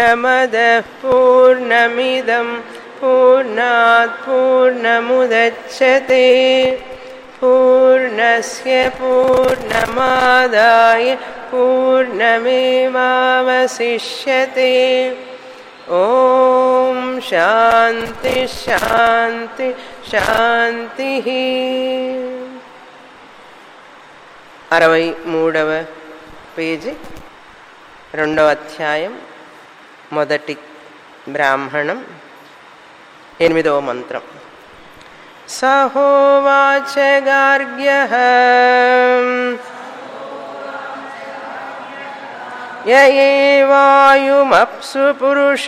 पूर्णमदः पूर्णमिदं पूर्णात् पूर्णमुदच्छते पूर्णस्य पूर्णमादाय पूर्णमेवावशिष्यते ॐ शान्ति शान्ति शान्तिः అరవై మూడవ పేజీ రెండవ అధ్యాయం మొదటి బ్రాహ్మణం ఎనిమిదవ మంత్రం సహోవాచ గార్గ్య యయేవాయుమప్సు పురుష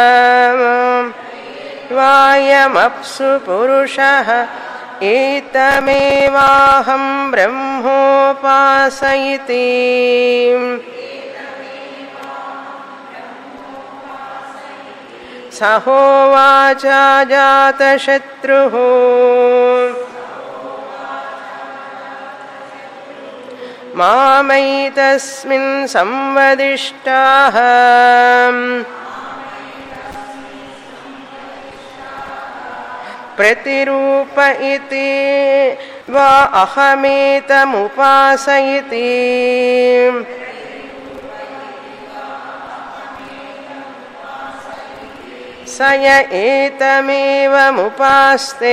వాయమప్సు పురుష ఏతమేవాహం బ్రహ్మోపాసయితి సహోవాచ జాతశత్రు మామైతస్మిన్ సంవదిష్టా प्रतिरूप इति वा अहमेतमुपासयति स य एतमेवमुपास्ते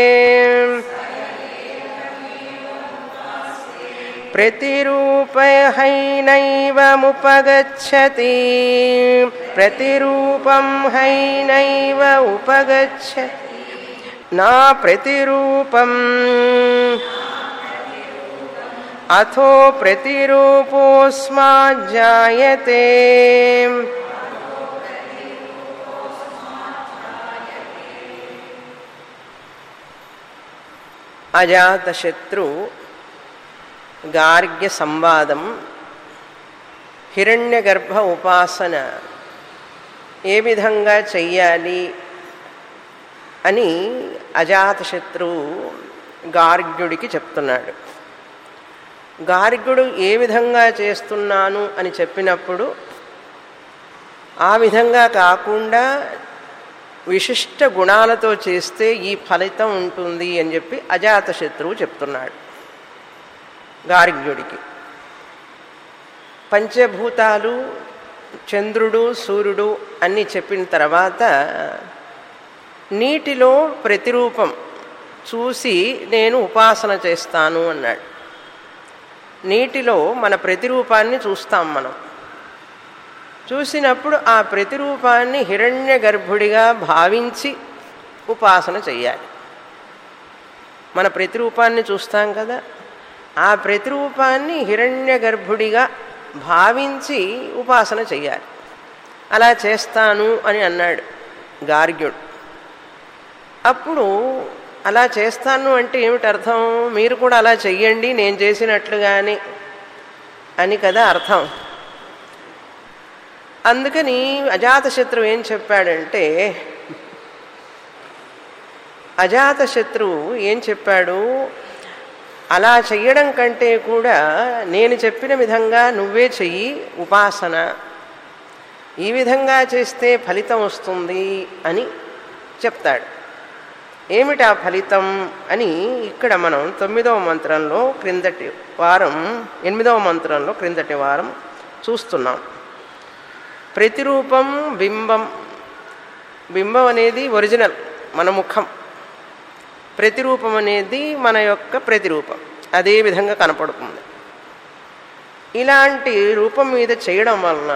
प्रतिरूपहैनैवमुपगच्छति प्रतिरूपं हैनैव उपगच्छति నా ప్రతిరూపం అథో ప్రతిరూపోస్మాజ్జాయతే అజాతశత్రు గార్గ్య సంవాదం హిరణ్యగర్భ ఉపాసన ఏ విధంగా చెయ్యాలి అని అజాతశత్రువు గార్గ్యుడికి చెప్తున్నాడు గార్గ్యుడు ఏ విధంగా చేస్తున్నాను అని చెప్పినప్పుడు ఆ విధంగా కాకుండా విశిష్ట గుణాలతో చేస్తే ఈ ఫలితం ఉంటుంది అని చెప్పి అజాతశత్రువు చెప్తున్నాడు గార్గ్యుడికి పంచభూతాలు చంద్రుడు సూర్యుడు అన్నీ చెప్పిన తర్వాత నీటిలో ప్రతిరూపం చూసి నేను ఉపాసన చేస్తాను అన్నాడు నీటిలో మన ప్రతిరూపాన్ని చూస్తాం మనం చూసినప్పుడు ఆ ప్రతిరూపాన్ని హిరణ్య గర్భుడిగా భావించి ఉపాసన చెయ్యాలి మన ప్రతిరూపాన్ని చూస్తాం కదా ఆ ప్రతిరూపాన్ని హిరణ్య గర్భుడిగా భావించి ఉపాసన చెయ్యాలి అలా చేస్తాను అని అన్నాడు గార్గ్యుడు అప్పుడు అలా చేస్తాను అంటే ఏమిటి అర్థం మీరు కూడా అలా చెయ్యండి నేను చేసినట్లుగాని అని కదా అర్థం అందుకని అజాతశత్రువు ఏం చెప్పాడంటే అజాతశత్రువు ఏం చెప్పాడు అలా చెయ్యడం కంటే కూడా నేను చెప్పిన విధంగా నువ్వే చెయ్యి ఉపాసన ఈ విధంగా చేస్తే ఫలితం వస్తుంది అని చెప్తాడు ఏమిటి ఆ ఫలితం అని ఇక్కడ మనం తొమ్మిదవ మంత్రంలో క్రిందటి వారం ఎనిమిదవ మంత్రంలో క్రిందటి వారం చూస్తున్నాం ప్రతిరూపం బింబం బింబం అనేది ఒరిజినల్ మన ముఖం ప్రతిరూపం అనేది మన యొక్క ప్రతిరూపం అదే విధంగా కనపడుతుంది ఇలాంటి రూపం మీద చేయడం వలన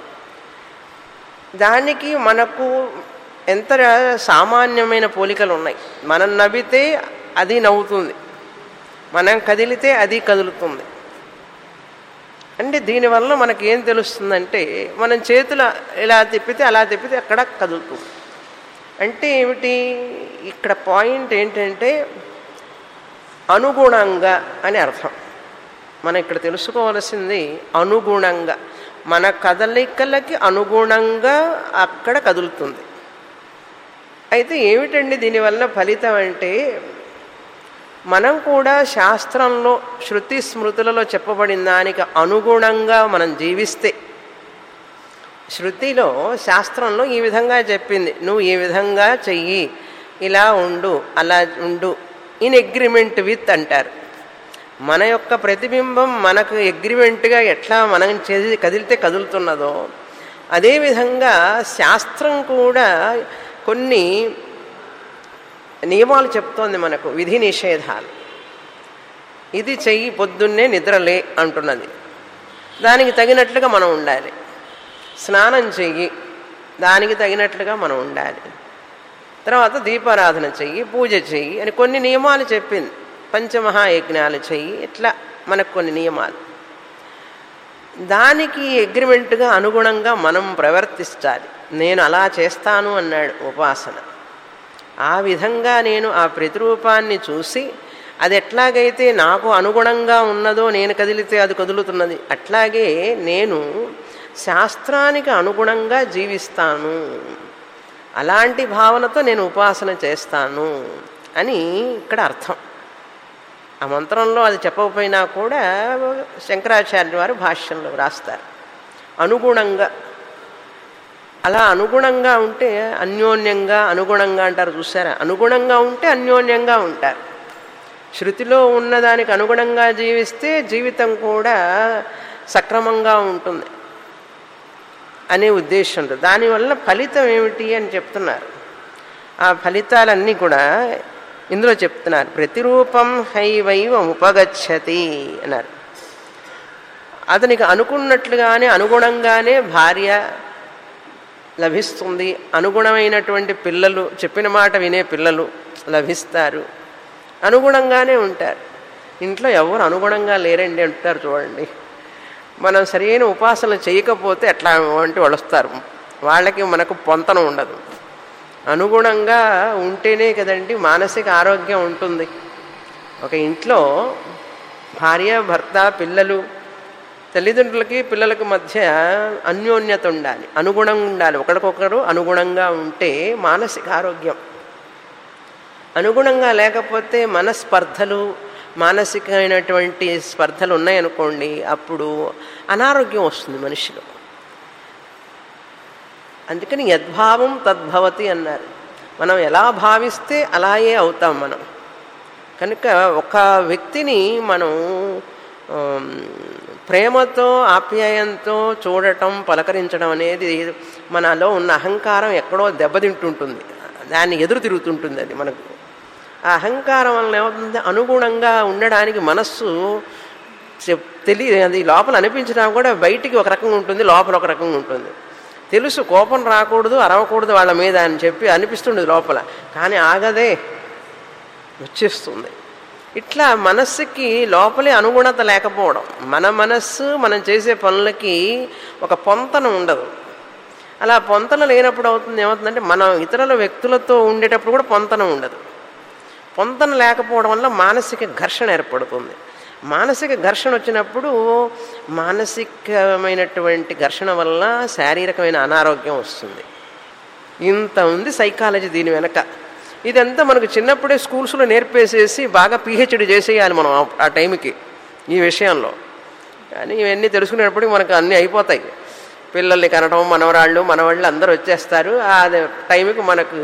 దానికి మనకు ఎంత సామాన్యమైన పోలికలు ఉన్నాయి మనం నవ్వితే అది నవ్వుతుంది మనం కదిలితే అది కదులుతుంది అంటే దీనివల్ల మనకి ఏం తెలుస్తుందంటే మనం చేతులు ఇలా తిప్పితే అలా తిప్పితే అక్కడ కదులుతుంది అంటే ఏమిటి ఇక్కడ పాయింట్ ఏంటంటే అనుగుణంగా అని అర్థం మనం ఇక్కడ తెలుసుకోవలసింది అనుగుణంగా మన కదలికలకి అనుగుణంగా అక్కడ కదులుతుంది అయితే ఏమిటండి దీనివల్ల ఫలితం అంటే మనం కూడా శాస్త్రంలో శృతి స్మృతులలో చెప్పబడిన దానికి అనుగుణంగా మనం జీవిస్తే శృతిలో శాస్త్రంలో ఈ విధంగా చెప్పింది నువ్వు ఈ విధంగా చెయ్యి ఇలా ఉండు అలా ఉండు ఇన్ అగ్రిమెంట్ విత్ అంటారు మన యొక్క ప్రతిబింబం మనకు అగ్రిమెంట్గా ఎట్లా మనం చేసి కదిలితే కదులుతున్నదో అదేవిధంగా శాస్త్రం కూడా కొన్ని నియమాలు చెప్తోంది మనకు విధి నిషేధాలు ఇది చెయ్యి పొద్దున్నే నిద్రలే అంటున్నది దానికి తగినట్లుగా మనం ఉండాలి స్నానం చెయ్యి దానికి తగినట్లుగా మనం ఉండాలి తర్వాత దీపారాధన చెయ్యి పూజ చెయ్యి అని కొన్ని నియమాలు చెప్పింది పంచమహాయజ్ఞాలు చెయ్యి ఇట్లా మనకు కొన్ని నియమాలు దానికి అగ్రిమెంట్గా అనుగుణంగా మనం ప్రవర్తించాలి నేను అలా చేస్తాను అన్నాడు ఉపాసన ఆ విధంగా నేను ఆ ప్రతిరూపాన్ని చూసి అది ఎట్లాగైతే నాకు అనుగుణంగా ఉన్నదో నేను కదిలితే అది కదులుతున్నది అట్లాగే నేను శాస్త్రానికి అనుగుణంగా జీవిస్తాను అలాంటి భావనతో నేను ఉపాసన చేస్తాను అని ఇక్కడ అర్థం ఆ మంత్రంలో అది చెప్పకపోయినా కూడా శంకరాచార్య వారు భాష్యంలో రాస్తారు అనుగుణంగా అలా అనుగుణంగా ఉంటే అన్యోన్యంగా అనుగుణంగా అంటారు చూసారా అనుగుణంగా ఉంటే అన్యోన్యంగా ఉంటారు శృతిలో ఉన్నదానికి అనుగుణంగా జీవిస్తే జీవితం కూడా సక్రమంగా ఉంటుంది అనే ఉద్దేశంతో దానివల్ల ఫలితం ఏమిటి అని చెప్తున్నారు ఆ ఫలితాలన్నీ కూడా ఇందులో చెప్తున్నారు ప్రతిరూపం హైవైవ ఉపగచ్చతి అన్నారు అతనికి అనుకున్నట్లుగానే అనుగుణంగానే భార్య లభిస్తుంది అనుగుణమైనటువంటి పిల్లలు చెప్పిన మాట వినే పిల్లలు లభిస్తారు అనుగుణంగానే ఉంటారు ఇంట్లో ఎవరు అనుగుణంగా లేరండి అంటారు చూడండి మనం సరైన ఉపాసన చేయకపోతే ఎట్లా వంటి వాళ్ళు వస్తారు వాళ్ళకి మనకు పొంతన ఉండదు అనుగుణంగా ఉంటేనే కదండి మానసిక ఆరోగ్యం ఉంటుంది ఒక ఇంట్లో భార్య భర్త పిల్లలు తల్లిదండ్రులకి పిల్లలకి మధ్య అన్యోన్యత ఉండాలి అనుగుణంగా ఉండాలి ఒకరికొకరు అనుగుణంగా ఉంటే మానసిక ఆరోగ్యం అనుగుణంగా లేకపోతే మనస్పర్ధలు మానసికమైనటువంటి స్పర్ధలు ఉన్నాయనుకోండి అప్పుడు అనారోగ్యం వస్తుంది మనిషిలో అందుకని యద్భావం తద్భవతి అన్నారు మనం ఎలా భావిస్తే అలాగే అవుతాం మనం కనుక ఒక వ్యక్తిని మనం ప్రేమతో ఆప్యాయంతో చూడటం పలకరించడం అనేది మనలో ఉన్న అహంకారం ఎక్కడో దెబ్బతింటుంటుంది దాన్ని ఎదురు తిరుగుతుంటుంది అది మనకు ఆ అహంకారం వలన ఏమవుతుంది అనుగుణంగా ఉండడానికి మనస్సు తెలియ అది లోపల అనిపించినా కూడా బయటికి ఒక రకంగా ఉంటుంది లోపల ఒక రకంగా ఉంటుంది తెలుసు కోపం రాకూడదు అరవకూడదు వాళ్ళ మీద అని చెప్పి అనిపిస్తుండదు లోపల కానీ ఆగదే వచ్చేస్తుంది ఇట్లా మనస్సుకి లోపలే అనుగుణత లేకపోవడం మన మనస్సు మనం చేసే పనులకి ఒక పొంతన ఉండదు అలా పొంతన లేనప్పుడు అవుతుంది ఏమవుతుందంటే మనం ఇతరుల వ్యక్తులతో ఉండేటప్పుడు కూడా పొంతన ఉండదు పొంతన లేకపోవడం వల్ల మానసిక ఘర్షణ ఏర్పడుతుంది మానసిక ఘర్షణ వచ్చినప్పుడు మానసికమైనటువంటి ఘర్షణ వల్ల శారీరకమైన అనారోగ్యం వస్తుంది ఇంత ఉంది సైకాలజీ దీని వెనక ఇదంతా మనకు చిన్నప్పుడే స్కూల్స్లో నేర్పేసేసి బాగా పిహెచ్డి చేసేయాలి మనం ఆ టైంకి ఈ విషయంలో కానీ ఇవన్నీ తెలుసుకునేటప్పుడు మనకు అన్నీ అయిపోతాయి పిల్లల్ని కనడం మనవరాళ్ళు మనవాళ్ళు అందరూ వచ్చేస్తారు ఆ టైంకి మనకు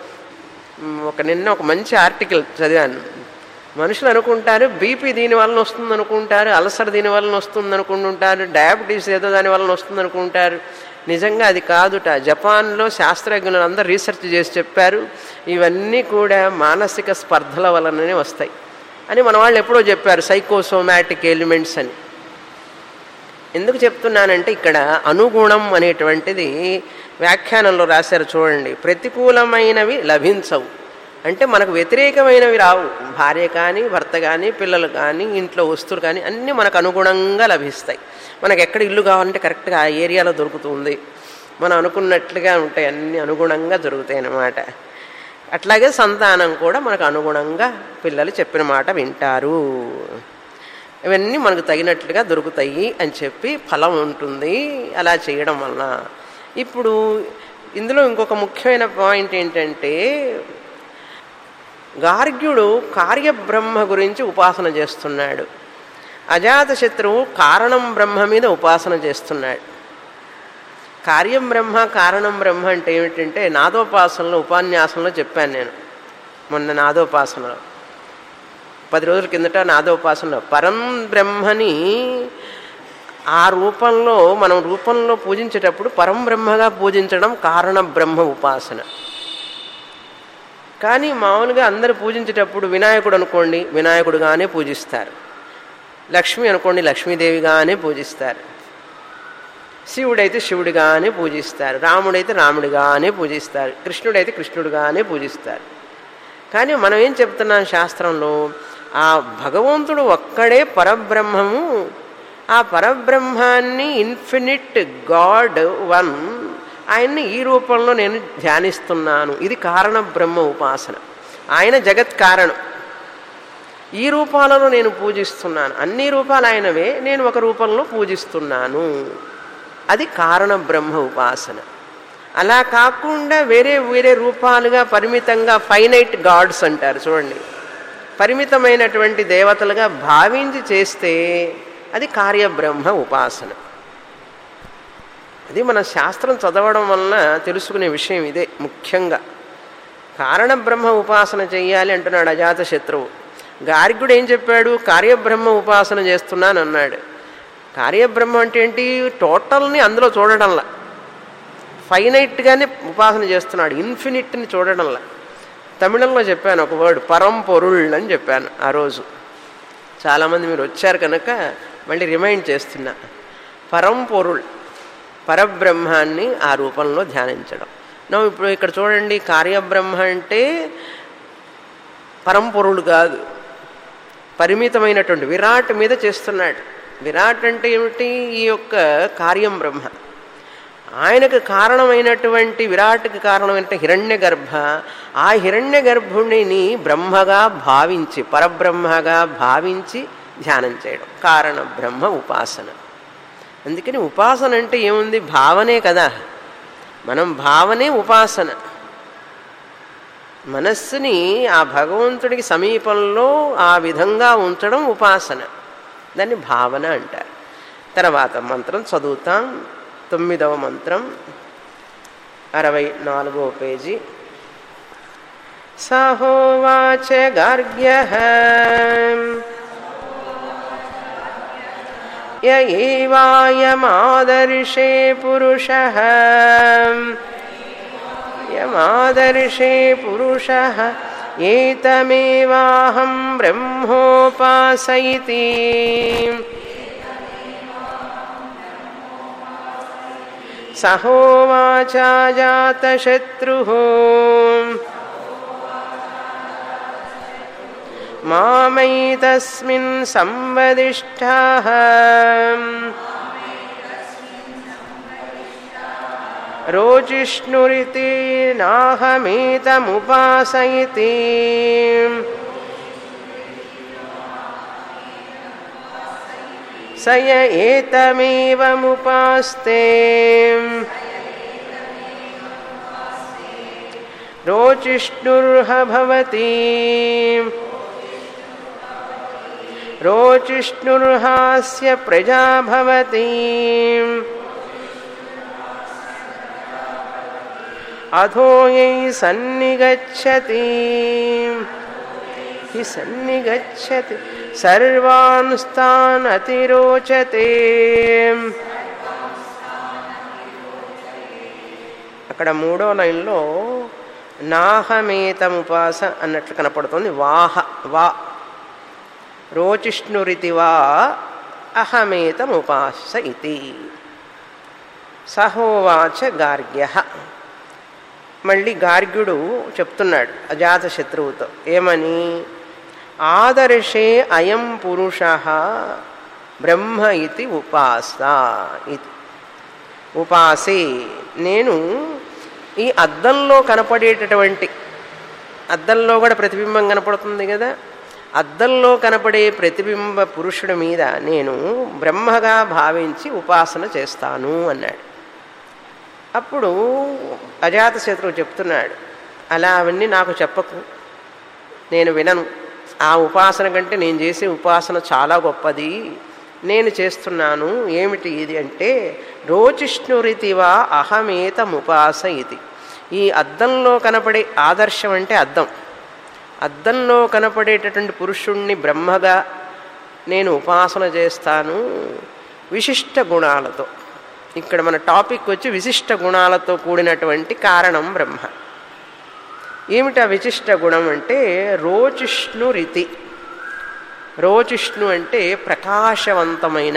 ఒక నిన్న ఒక మంచి ఆర్టికల్ చదివాను మనుషులు అనుకుంటారు బీపీ దీని వలన వస్తుంది అనుకుంటారు అల్సర్ దీని వలన వస్తుంది అనుకుంటుంటారు డయాబెటీస్ ఏదో దాని వలన వస్తుంది అనుకుంటారు నిజంగా అది కాదుట జపాన్లో శాస్త్రజ్ఞులు అందరూ రీసెర్చ్ చేసి చెప్పారు ఇవన్నీ కూడా మానసిక స్పర్ధల వలననే వస్తాయి అని మన వాళ్ళు ఎప్పుడో చెప్పారు సైకోసోమాటిక్ ఎలిమెంట్స్ అని ఎందుకు చెప్తున్నానంటే ఇక్కడ అనుగుణం అనేటువంటిది వ్యాఖ్యానంలో రాశారు చూడండి ప్రతికూలమైనవి లభించవు అంటే మనకు వ్యతిరేకమైనవి రావు భార్య కానీ భర్త కానీ పిల్లలు కానీ ఇంట్లో వస్తువులు కానీ అన్నీ మనకు అనుగుణంగా లభిస్తాయి మనకు ఎక్కడ ఇల్లు కావాలంటే కరెక్ట్గా ఆ ఏరియాలో దొరుకుతుంది మనం అనుకున్నట్లుగా ఉంటాయి అన్నీ అనుగుణంగా దొరుకుతాయి అన్నమాట అట్లాగే సంతానం కూడా మనకు అనుగుణంగా పిల్లలు చెప్పిన మాట వింటారు ఇవన్నీ మనకు తగినట్లుగా దొరుకుతాయి అని చెప్పి ఫలం ఉంటుంది అలా చేయడం వలన ఇప్పుడు ఇందులో ఇంకొక ముఖ్యమైన పాయింట్ ఏంటంటే గార్గ్యుడు కార్యబ్రహ్మ గురించి ఉపాసన చేస్తున్నాడు అజాతశత్రువు కారణం బ్రహ్మ మీద ఉపాసన చేస్తున్నాడు కార్యం బ్రహ్మ కారణం బ్రహ్మ అంటే ఏమిటంటే నాదోపాసనలో ఉపన్యాసంలో చెప్పాను నేను మొన్న నాదోపాసనలో పది రోజుల కిందట నాదోపాసనలో పరం బ్రహ్మని ఆ రూపంలో మనం రూపంలో పూజించేటప్పుడు పరం బ్రహ్మగా పూజించడం కారణ బ్రహ్మ ఉపాసన కానీ మామూలుగా అందరు పూజించేటప్పుడు వినాయకుడు అనుకోండి వినాయకుడుగానే పూజిస్తారు లక్ష్మి అనుకోండి లక్ష్మీదేవిగానే పూజిస్తారు శివుడైతే శివుడిగానే పూజిస్తారు రాముడైతే రాముడిగానే పూజిస్తారు కృష్ణుడైతే కృష్ణుడిగానే పూజిస్తారు కానీ మనం ఏం చెప్తున్నాం శాస్త్రంలో ఆ భగవంతుడు ఒక్కడే పరబ్రహ్మము ఆ పరబ్రహ్మాన్ని ఇన్ఫినిట్ గాడ్ వన్ ఆయన్ని ఈ రూపంలో నేను ధ్యానిస్తున్నాను ఇది కారణ బ్రహ్మ ఉపాసన ఆయన జగత్ కారణం ఈ రూపాలలో నేను పూజిస్తున్నాను అన్ని రూపాలు ఆయనవే నేను ఒక రూపంలో పూజిస్తున్నాను అది కారణ బ్రహ్మ ఉపాసన అలా కాకుండా వేరే వేరే రూపాలుగా పరిమితంగా ఫైనైట్ గాడ్స్ అంటారు చూడండి పరిమితమైనటువంటి దేవతలుగా భావించి చేస్తే అది కార్యబ్రహ్మ ఉపాసన అది మన శాస్త్రం చదవడం వలన తెలుసుకునే విషయం ఇదే ముఖ్యంగా కారణ బ్రహ్మ ఉపాసన చెయ్యాలి అంటున్నాడు అజాత శత్రువు గార్గుడు ఏం చెప్పాడు కార్యబ్రహ్మ ఉపాసన చేస్తున్నాను అన్నాడు కార్యబ్రహ్మ అంటే ఏంటి టోటల్ని అందులో చూడడంలా ఫైనైట్గానే ఉపాసన చేస్తున్నాడు ఇన్ఫినిట్ని చూడడంలా తమిళంలో చెప్పాను ఒక వర్డ్ పరం పొరుళ్ అని చెప్పాను ఆ రోజు చాలామంది మీరు వచ్చారు కనుక మళ్ళీ రిమైండ్ చేస్తున్నా పరం పొరుళ్ పరబ్రహ్మాన్ని ఆ రూపంలో ధ్యానించడం నువ్వు ఇప్పుడు ఇక్కడ చూడండి కార్యబ్రహ్మ అంటే పరంపొరుడు కాదు పరిమితమైనటువంటి విరాట్ మీద చేస్తున్నాడు విరాట్ అంటే ఏమిటి ఈ యొక్క కార్యం బ్రహ్మ ఆయనకు కారణమైనటువంటి విరాట్కి కారణమైన హిరణ్య గర్భ ఆ హిరణ్య గర్భుడిని బ్రహ్మగా భావించి పరబ్రహ్మగా భావించి ధ్యానం చేయడం కారణ బ్రహ్మ ఉపాసన అందుకని ఉపాసన అంటే ఏముంది భావనే కదా మనం భావనే ఉపాసన మనస్సుని ఆ భగవంతుడికి సమీపంలో ఆ విధంగా ఉంచడం ఉపాసన దాన్ని భావన అంటారు తర్వాత మంత్రం చదువుతాం తొమ్మిదవ మంత్రం అరవై నాలుగవ పేజీ సహోవాచ గార్గ్య యమాదర్శే పురుష యమాదర్శే పురుష ఏతమేవాహం బ్రహ్మోపాసయితి సహోవాచాజాతశత్రు మామైతస్మిన్ సంవదిష్టా రోజిష్ణురితి నాహమేతముపాసయితి సయ ఏతమేవముపాస్తే రోచిష్ణుర్హ భవతి రోచిష్ణుర్హాస్య ప్రజా భవతి అధో యై సన్నిగచ్చతి హి సన్నిగచ్చతి సర్వాన్ స్థాన్ అతిరోచతే అక్కడ మూడో లైన్లో నాహమేతముపాస అన్నట్లు కనపడుతుంది వాహ వా రోచిష్ణురితి వా అహమేతముపాస ఇది సహోవాచ గార్గ్య మళ్ళీ గార్గ్యుడు చెప్తున్నాడు అజాత శత్రువుతో ఏమని ఆదర్శే అయం పురుష బ్రహ్మ ఇది ఉపాస ఇది ఉపాసే నేను ఈ అద్దంలో కనపడేటటువంటి అద్దంలో కూడా ప్రతిబింబం కనపడుతుంది కదా అద్దంలో కనపడే ప్రతిబింబ పురుషుడి మీద నేను బ్రహ్మగా భావించి ఉపాసన చేస్తాను అన్నాడు అప్పుడు అజాతశత్రువు చెప్తున్నాడు అలా అవన్నీ నాకు చెప్పకు నేను వినను ఆ ఉపాసన కంటే నేను చేసే ఉపాసన చాలా గొప్పది నేను చేస్తున్నాను ఏమిటి ఇది అంటే రోచిష్ణురితివా అహమేతముపాస ఇది ఈ అద్దంలో కనపడే ఆదర్శం అంటే అద్దం అద్దంలో కనపడేటటువంటి పురుషుణ్ణి బ్రహ్మగా నేను ఉపాసన చేస్తాను విశిష్ట గుణాలతో ఇక్కడ మన టాపిక్ వచ్చి విశిష్ట గుణాలతో కూడినటువంటి కారణం బ్రహ్మ ఏమిటి ఆ విశిష్ట గుణం అంటే రోచిష్ణు రీతి రోచిష్ణు అంటే ప్రకాశవంతమైన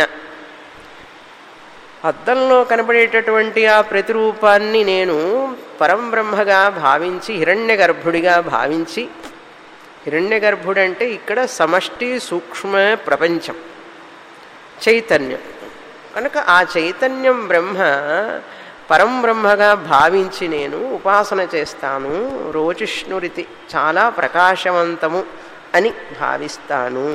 అద్దంలో కనబడేటటువంటి ఆ ప్రతిరూపాన్ని నేను పరంబ్రహ్మగా భావించి హిరణ్య గర్భుడిగా భావించి హిరణ్య గర్భుడంటే ఇక్కడ సమష్టి సూక్ష్మ ప్రపంచం చైతన్యం కనుక ఆ చైతన్యం బ్రహ్మ పరం బ్రహ్మగా భావించి నేను ఉపాసన చేస్తాను రోచిష్ణురితి చాలా ప్రకాశవంతము అని భావిస్తాను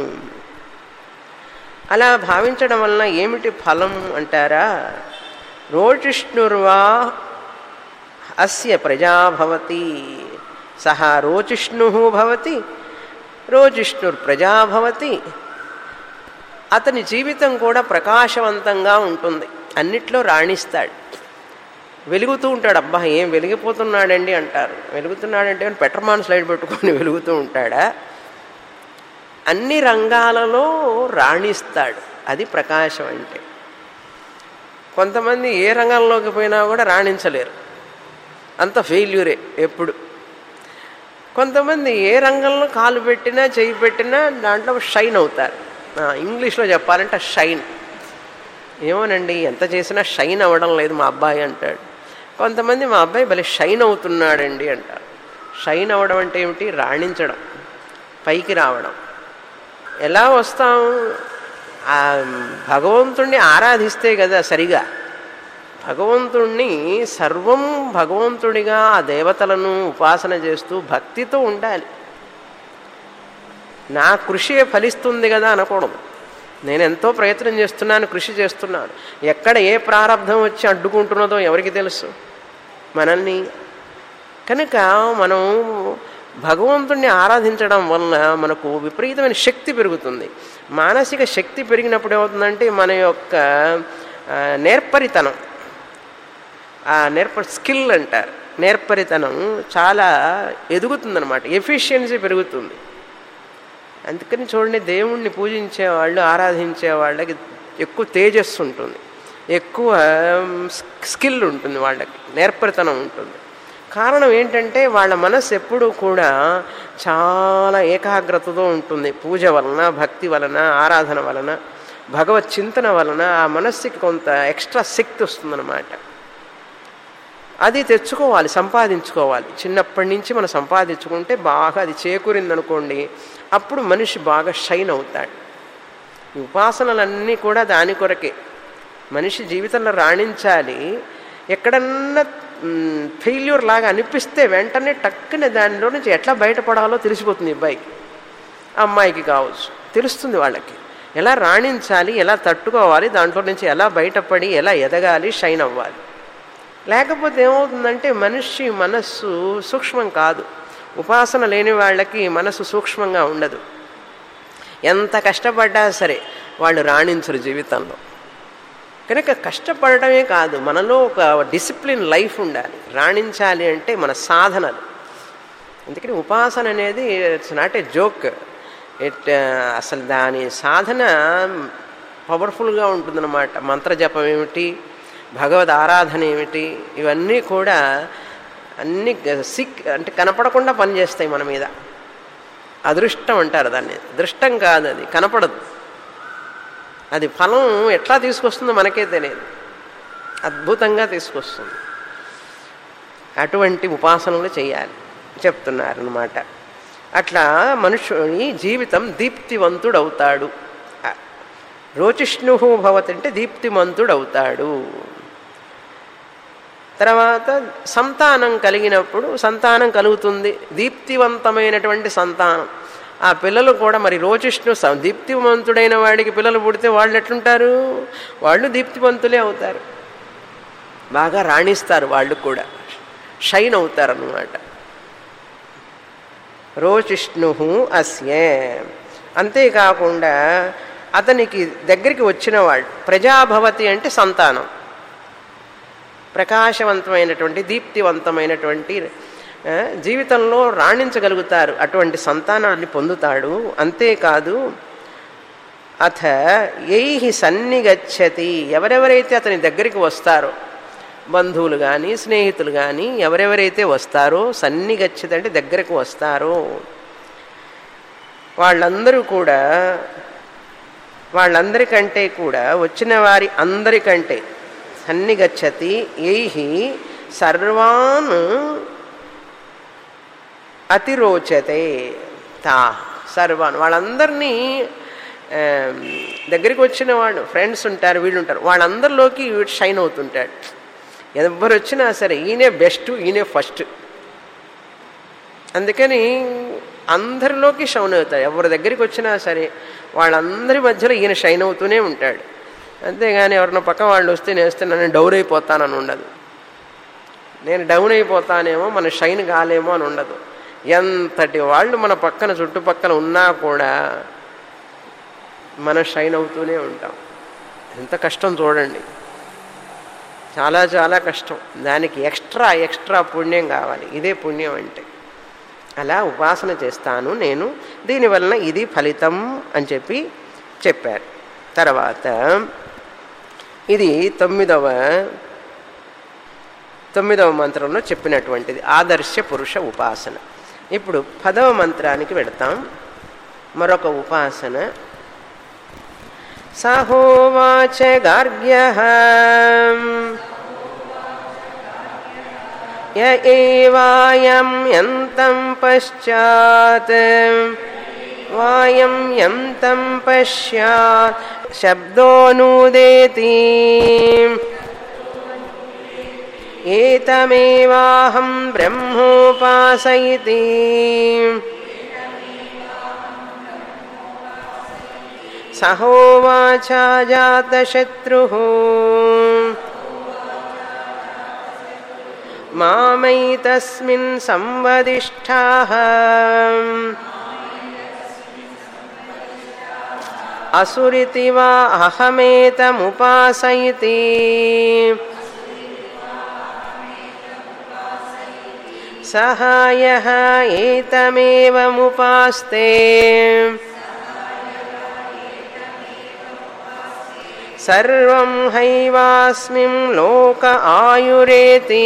అలా భావించడం వలన ఏమిటి ఫలం అంటారా రోచిష్ణుర్వా అస్య ప్రజాభవతి సహా రోచిష్ణు భవతి రోజిష్ణుర్ ప్రజాభవతి అతని జీవితం కూడా ప్రకాశవంతంగా ఉంటుంది అన్నిట్లో రాణిస్తాడు వెలుగుతూ ఉంటాడు అబ్బా ఏం వెలిగిపోతున్నాడండి అంటారు వెలుగుతున్నాడంటే పెట్రమాన్ స్లైడ్ పెట్టుకొని వెలుగుతూ ఉంటాడా అన్ని రంగాలలో రాణిస్తాడు అది ప్రకాశం అంటే కొంతమంది ఏ రంగంలోకి పోయినా కూడా రాణించలేరు అంత ఫెయిల్యూరే ఎప్పుడు కొంతమంది ఏ రంగంలో కాలు పెట్టినా చేయి పెట్టినా దాంట్లో షైన్ అవుతారు ఇంగ్లీష్లో చెప్పాలంటే షైన్ ఏమోనండి ఎంత చేసినా షైన్ అవ్వడం లేదు మా అబ్బాయి అంటాడు కొంతమంది మా అబ్బాయి భలే షైన్ అవుతున్నాడండి అంటారు షైన్ అవ్వడం అంటే ఏమిటి రాణించడం పైకి రావడం ఎలా వస్తాం ఆ భగవంతుణ్ణి ఆరాధిస్తే కదా సరిగా భగవంతుణ్ణి సర్వం భగవంతుడిగా ఆ దేవతలను ఉపాసన చేస్తూ భక్తితో ఉండాలి నా కృషి ఫలిస్తుంది కదా అనకూడదు నేను ఎంతో ప్రయత్నం చేస్తున్నాను కృషి చేస్తున్నాను ఎక్కడ ఏ ప్రారంధం వచ్చి అడ్డుకుంటున్నదో ఎవరికి తెలుసు మనల్ని కనుక మనం భగవంతుణ్ణి ఆరాధించడం వలన మనకు విపరీతమైన శక్తి పెరుగుతుంది మానసిక శక్తి పెరిగినప్పుడు ఏమవుతుందంటే మన యొక్క నేర్పరితనం ఆ నేర్ప స్కిల్ అంటారు నేర్పరితనం చాలా ఎదుగుతుందన్నమాట ఎఫిషియన్సీ పెరుగుతుంది అందుకని చూడండి దేవుణ్ణి పూజించే వాళ్ళు ఆరాధించే వాళ్ళకి ఎక్కువ తేజస్సు ఉంటుంది ఎక్కువ స్కిల్ ఉంటుంది వాళ్ళకి నేర్పరితనం ఉంటుంది కారణం ఏంటంటే వాళ్ళ మనస్సు ఎప్పుడూ కూడా చాలా ఏకాగ్రతతో ఉంటుంది పూజ వలన భక్తి వలన ఆరాధన వలన భగవత్ చింతన వలన ఆ మనస్సుకి కొంత ఎక్స్ట్రా శక్తి వస్తుందన్నమాట అది తెచ్చుకోవాలి సంపాదించుకోవాలి చిన్నప్పటి నుంచి మనం సంపాదించుకుంటే బాగా అది చేకూరిందనుకోండి అప్పుడు మనిషి బాగా షైన్ అవుతాడు ఈ ఉపాసనలన్నీ కూడా దాని కొరకే మనిషి జీవితంలో రాణించాలి ఎక్కడన్నా ఫెయిల్యూర్ లాగా అనిపిస్తే వెంటనే టక్కున దానిలో నుంచి ఎట్లా బయటపడాలో తెలిసిపోతుంది అబ్బాయికి అమ్మాయికి కావచ్చు తెలుస్తుంది వాళ్ళకి ఎలా రాణించాలి ఎలా తట్టుకోవాలి దాంట్లో నుంచి ఎలా బయటపడి ఎలా ఎదగాలి షైన్ అవ్వాలి లేకపోతే ఏమవుతుందంటే మనిషి మనస్సు సూక్ష్మం కాదు ఉపాసన లేని వాళ్ళకి మనసు సూక్ష్మంగా ఉండదు ఎంత కష్టపడ్డా సరే వాళ్ళు రాణించరు జీవితంలో కనుక కష్టపడటమే కాదు మనలో ఒక డిసిప్లిన్ లైఫ్ ఉండాలి రాణించాలి అంటే మన సాధనలు అందుకని ఉపాసన అనేది it's not a joke it అసలు దాని సాధన పవర్ఫుల్గా ఉంటుందన్నమాట మంత్రజపం ఏమిటి భగవద్ ఆరాధన ఏమిటి ఇవన్నీ కూడా అన్ని సిక్ అంటే కనపడకుండా పనిచేస్తాయి మన మీద అదృష్టం అంటారు దాన్ని దృష్టం కాదు అది కనపడదు అది ఫలం ఎట్లా తీసుకొస్తుందో మనకే తెలియదు అద్భుతంగా తీసుకొస్తుంది అటువంటి ఉపాసనలు చేయాలి చెప్తున్నారనమాట అట్లా మనుషుని జీవితం దీప్తివంతుడవుతాడు రోచిష్ణు భవతి అంటే దీప్తిమంతుడవుతాడు తర్వాత సంతానం కలిగినప్పుడు సంతానం కలుగుతుంది దీప్తివంతమైనటువంటి సంతానం ఆ పిల్లలు కూడా మరి రోచిష్ణు దీప్తివంతుడైన వాడికి పిల్లలు పుడితే వాళ్ళు ఎట్లుంటారు వాళ్ళు దీప్తివంతులే అవుతారు బాగా రాణిస్తారు వాళ్ళు కూడా షైన్ అవుతారు అన్నమాట రోచిష్ణు అస్య అంతేకాకుండా అతనికి దగ్గరికి వచ్చినవాడు ప్రజాభవతి అంటే సంతానం ప్రకాశవంతమైనటువంటి దీప్తివంతమైనటువంటి ఆ, జీవితంలో రాణించగలుగుతారు అటువంటి సంతానాన్ని పొందుతాడు అంతేకాదు అథ ఎయి సన్నిగచ్చతి ఎవరెవరైతే అతని దగ్గరికి వస్తారో బంధువులు కానీ స్నేహితులు కానీ ఎవరెవరైతే వస్తారో సన్నిగచ్చతి అంటే దగ్గరకు వస్తారో వాళ్ళందరూ కూడా వాళ్ళందరికంటే కూడా వచ్చిన వారి అందరికంటే సన్నిగచ్చతి ఎయి సర్వాన్ అతిరోచతే తా సర్వాన్ వాళ్ళందరినీ ఆ, దగ్గరికి వచ్చిన వాళ్ళు ఫ్రెండ్స్ ఉంటారు వీళ్ళు ఉంటారు వాళ్ళందరిలోకి వీడు షైన్ అవుతుంటాడు ఎవరు వచ్చినా సరే ఈయనే బెస్ట్ ఈయనే ఫస్ట్ అందుకని అందరిలోకి షైన్ అవుతాడు ఎవరి దగ్గరికి వచ్చినా సరే వాళ్ళందరి మధ్యలో ఈయన షైన్ అవుతూనే ఉంటాడు అంతేగాని ఎవరిన పక్క వాళ్ళు వస్తే నేను వస్తే నన్ను డౌన్ అయిపోతానని ఉండదు నేను డౌన్ అయిపోతానేమో మన షైన్ కాలేమో అని ఉండదు ఎంతటి వాళ్ళు మన పక్కన చుట్టుపక్కల ఉన్నా కూడా మనం షైన్ అవుతూనే ఉంటాం ఎంత కష్టం చూడండి చాలా చాలా కష్టం దానికి ఎక్స్ట్రా ఎక్స్ట్రా పుణ్యం కావాలి ఇదే పుణ్యం అంటే అలా ఉపాసన చేస్తాను నేను దీనివలన ఇది ఫలితం అని చెప్పి చెప్పారు తర్వాత ఇది తొమ్మిదవ తొమ్మిదవ మంత్రంలో చెప్పినటువంటిది ఆదర్శ పురుష ఉపాసన ఇప్పుడు పదవ మంత్రానికి వెళతాం మరొక ఉపాసన సహోవాచ గార్గ్య య ఏవాయం యంతం పశ్చాత్ వాయం యంతం పశ్యాత్ శబ్దోనూదేతి ఏతమేవాహం బ్రహ్మోపాసయితి సహోవాచ జాతశత్రు మామైతస్మిన్ సంవదిష్టాః అసురితి వా అహమేతముపాసయితి సహాయ ఏతమేవముపాస్తే సర్వం హైవాస్మిం లోక ఆయురేతి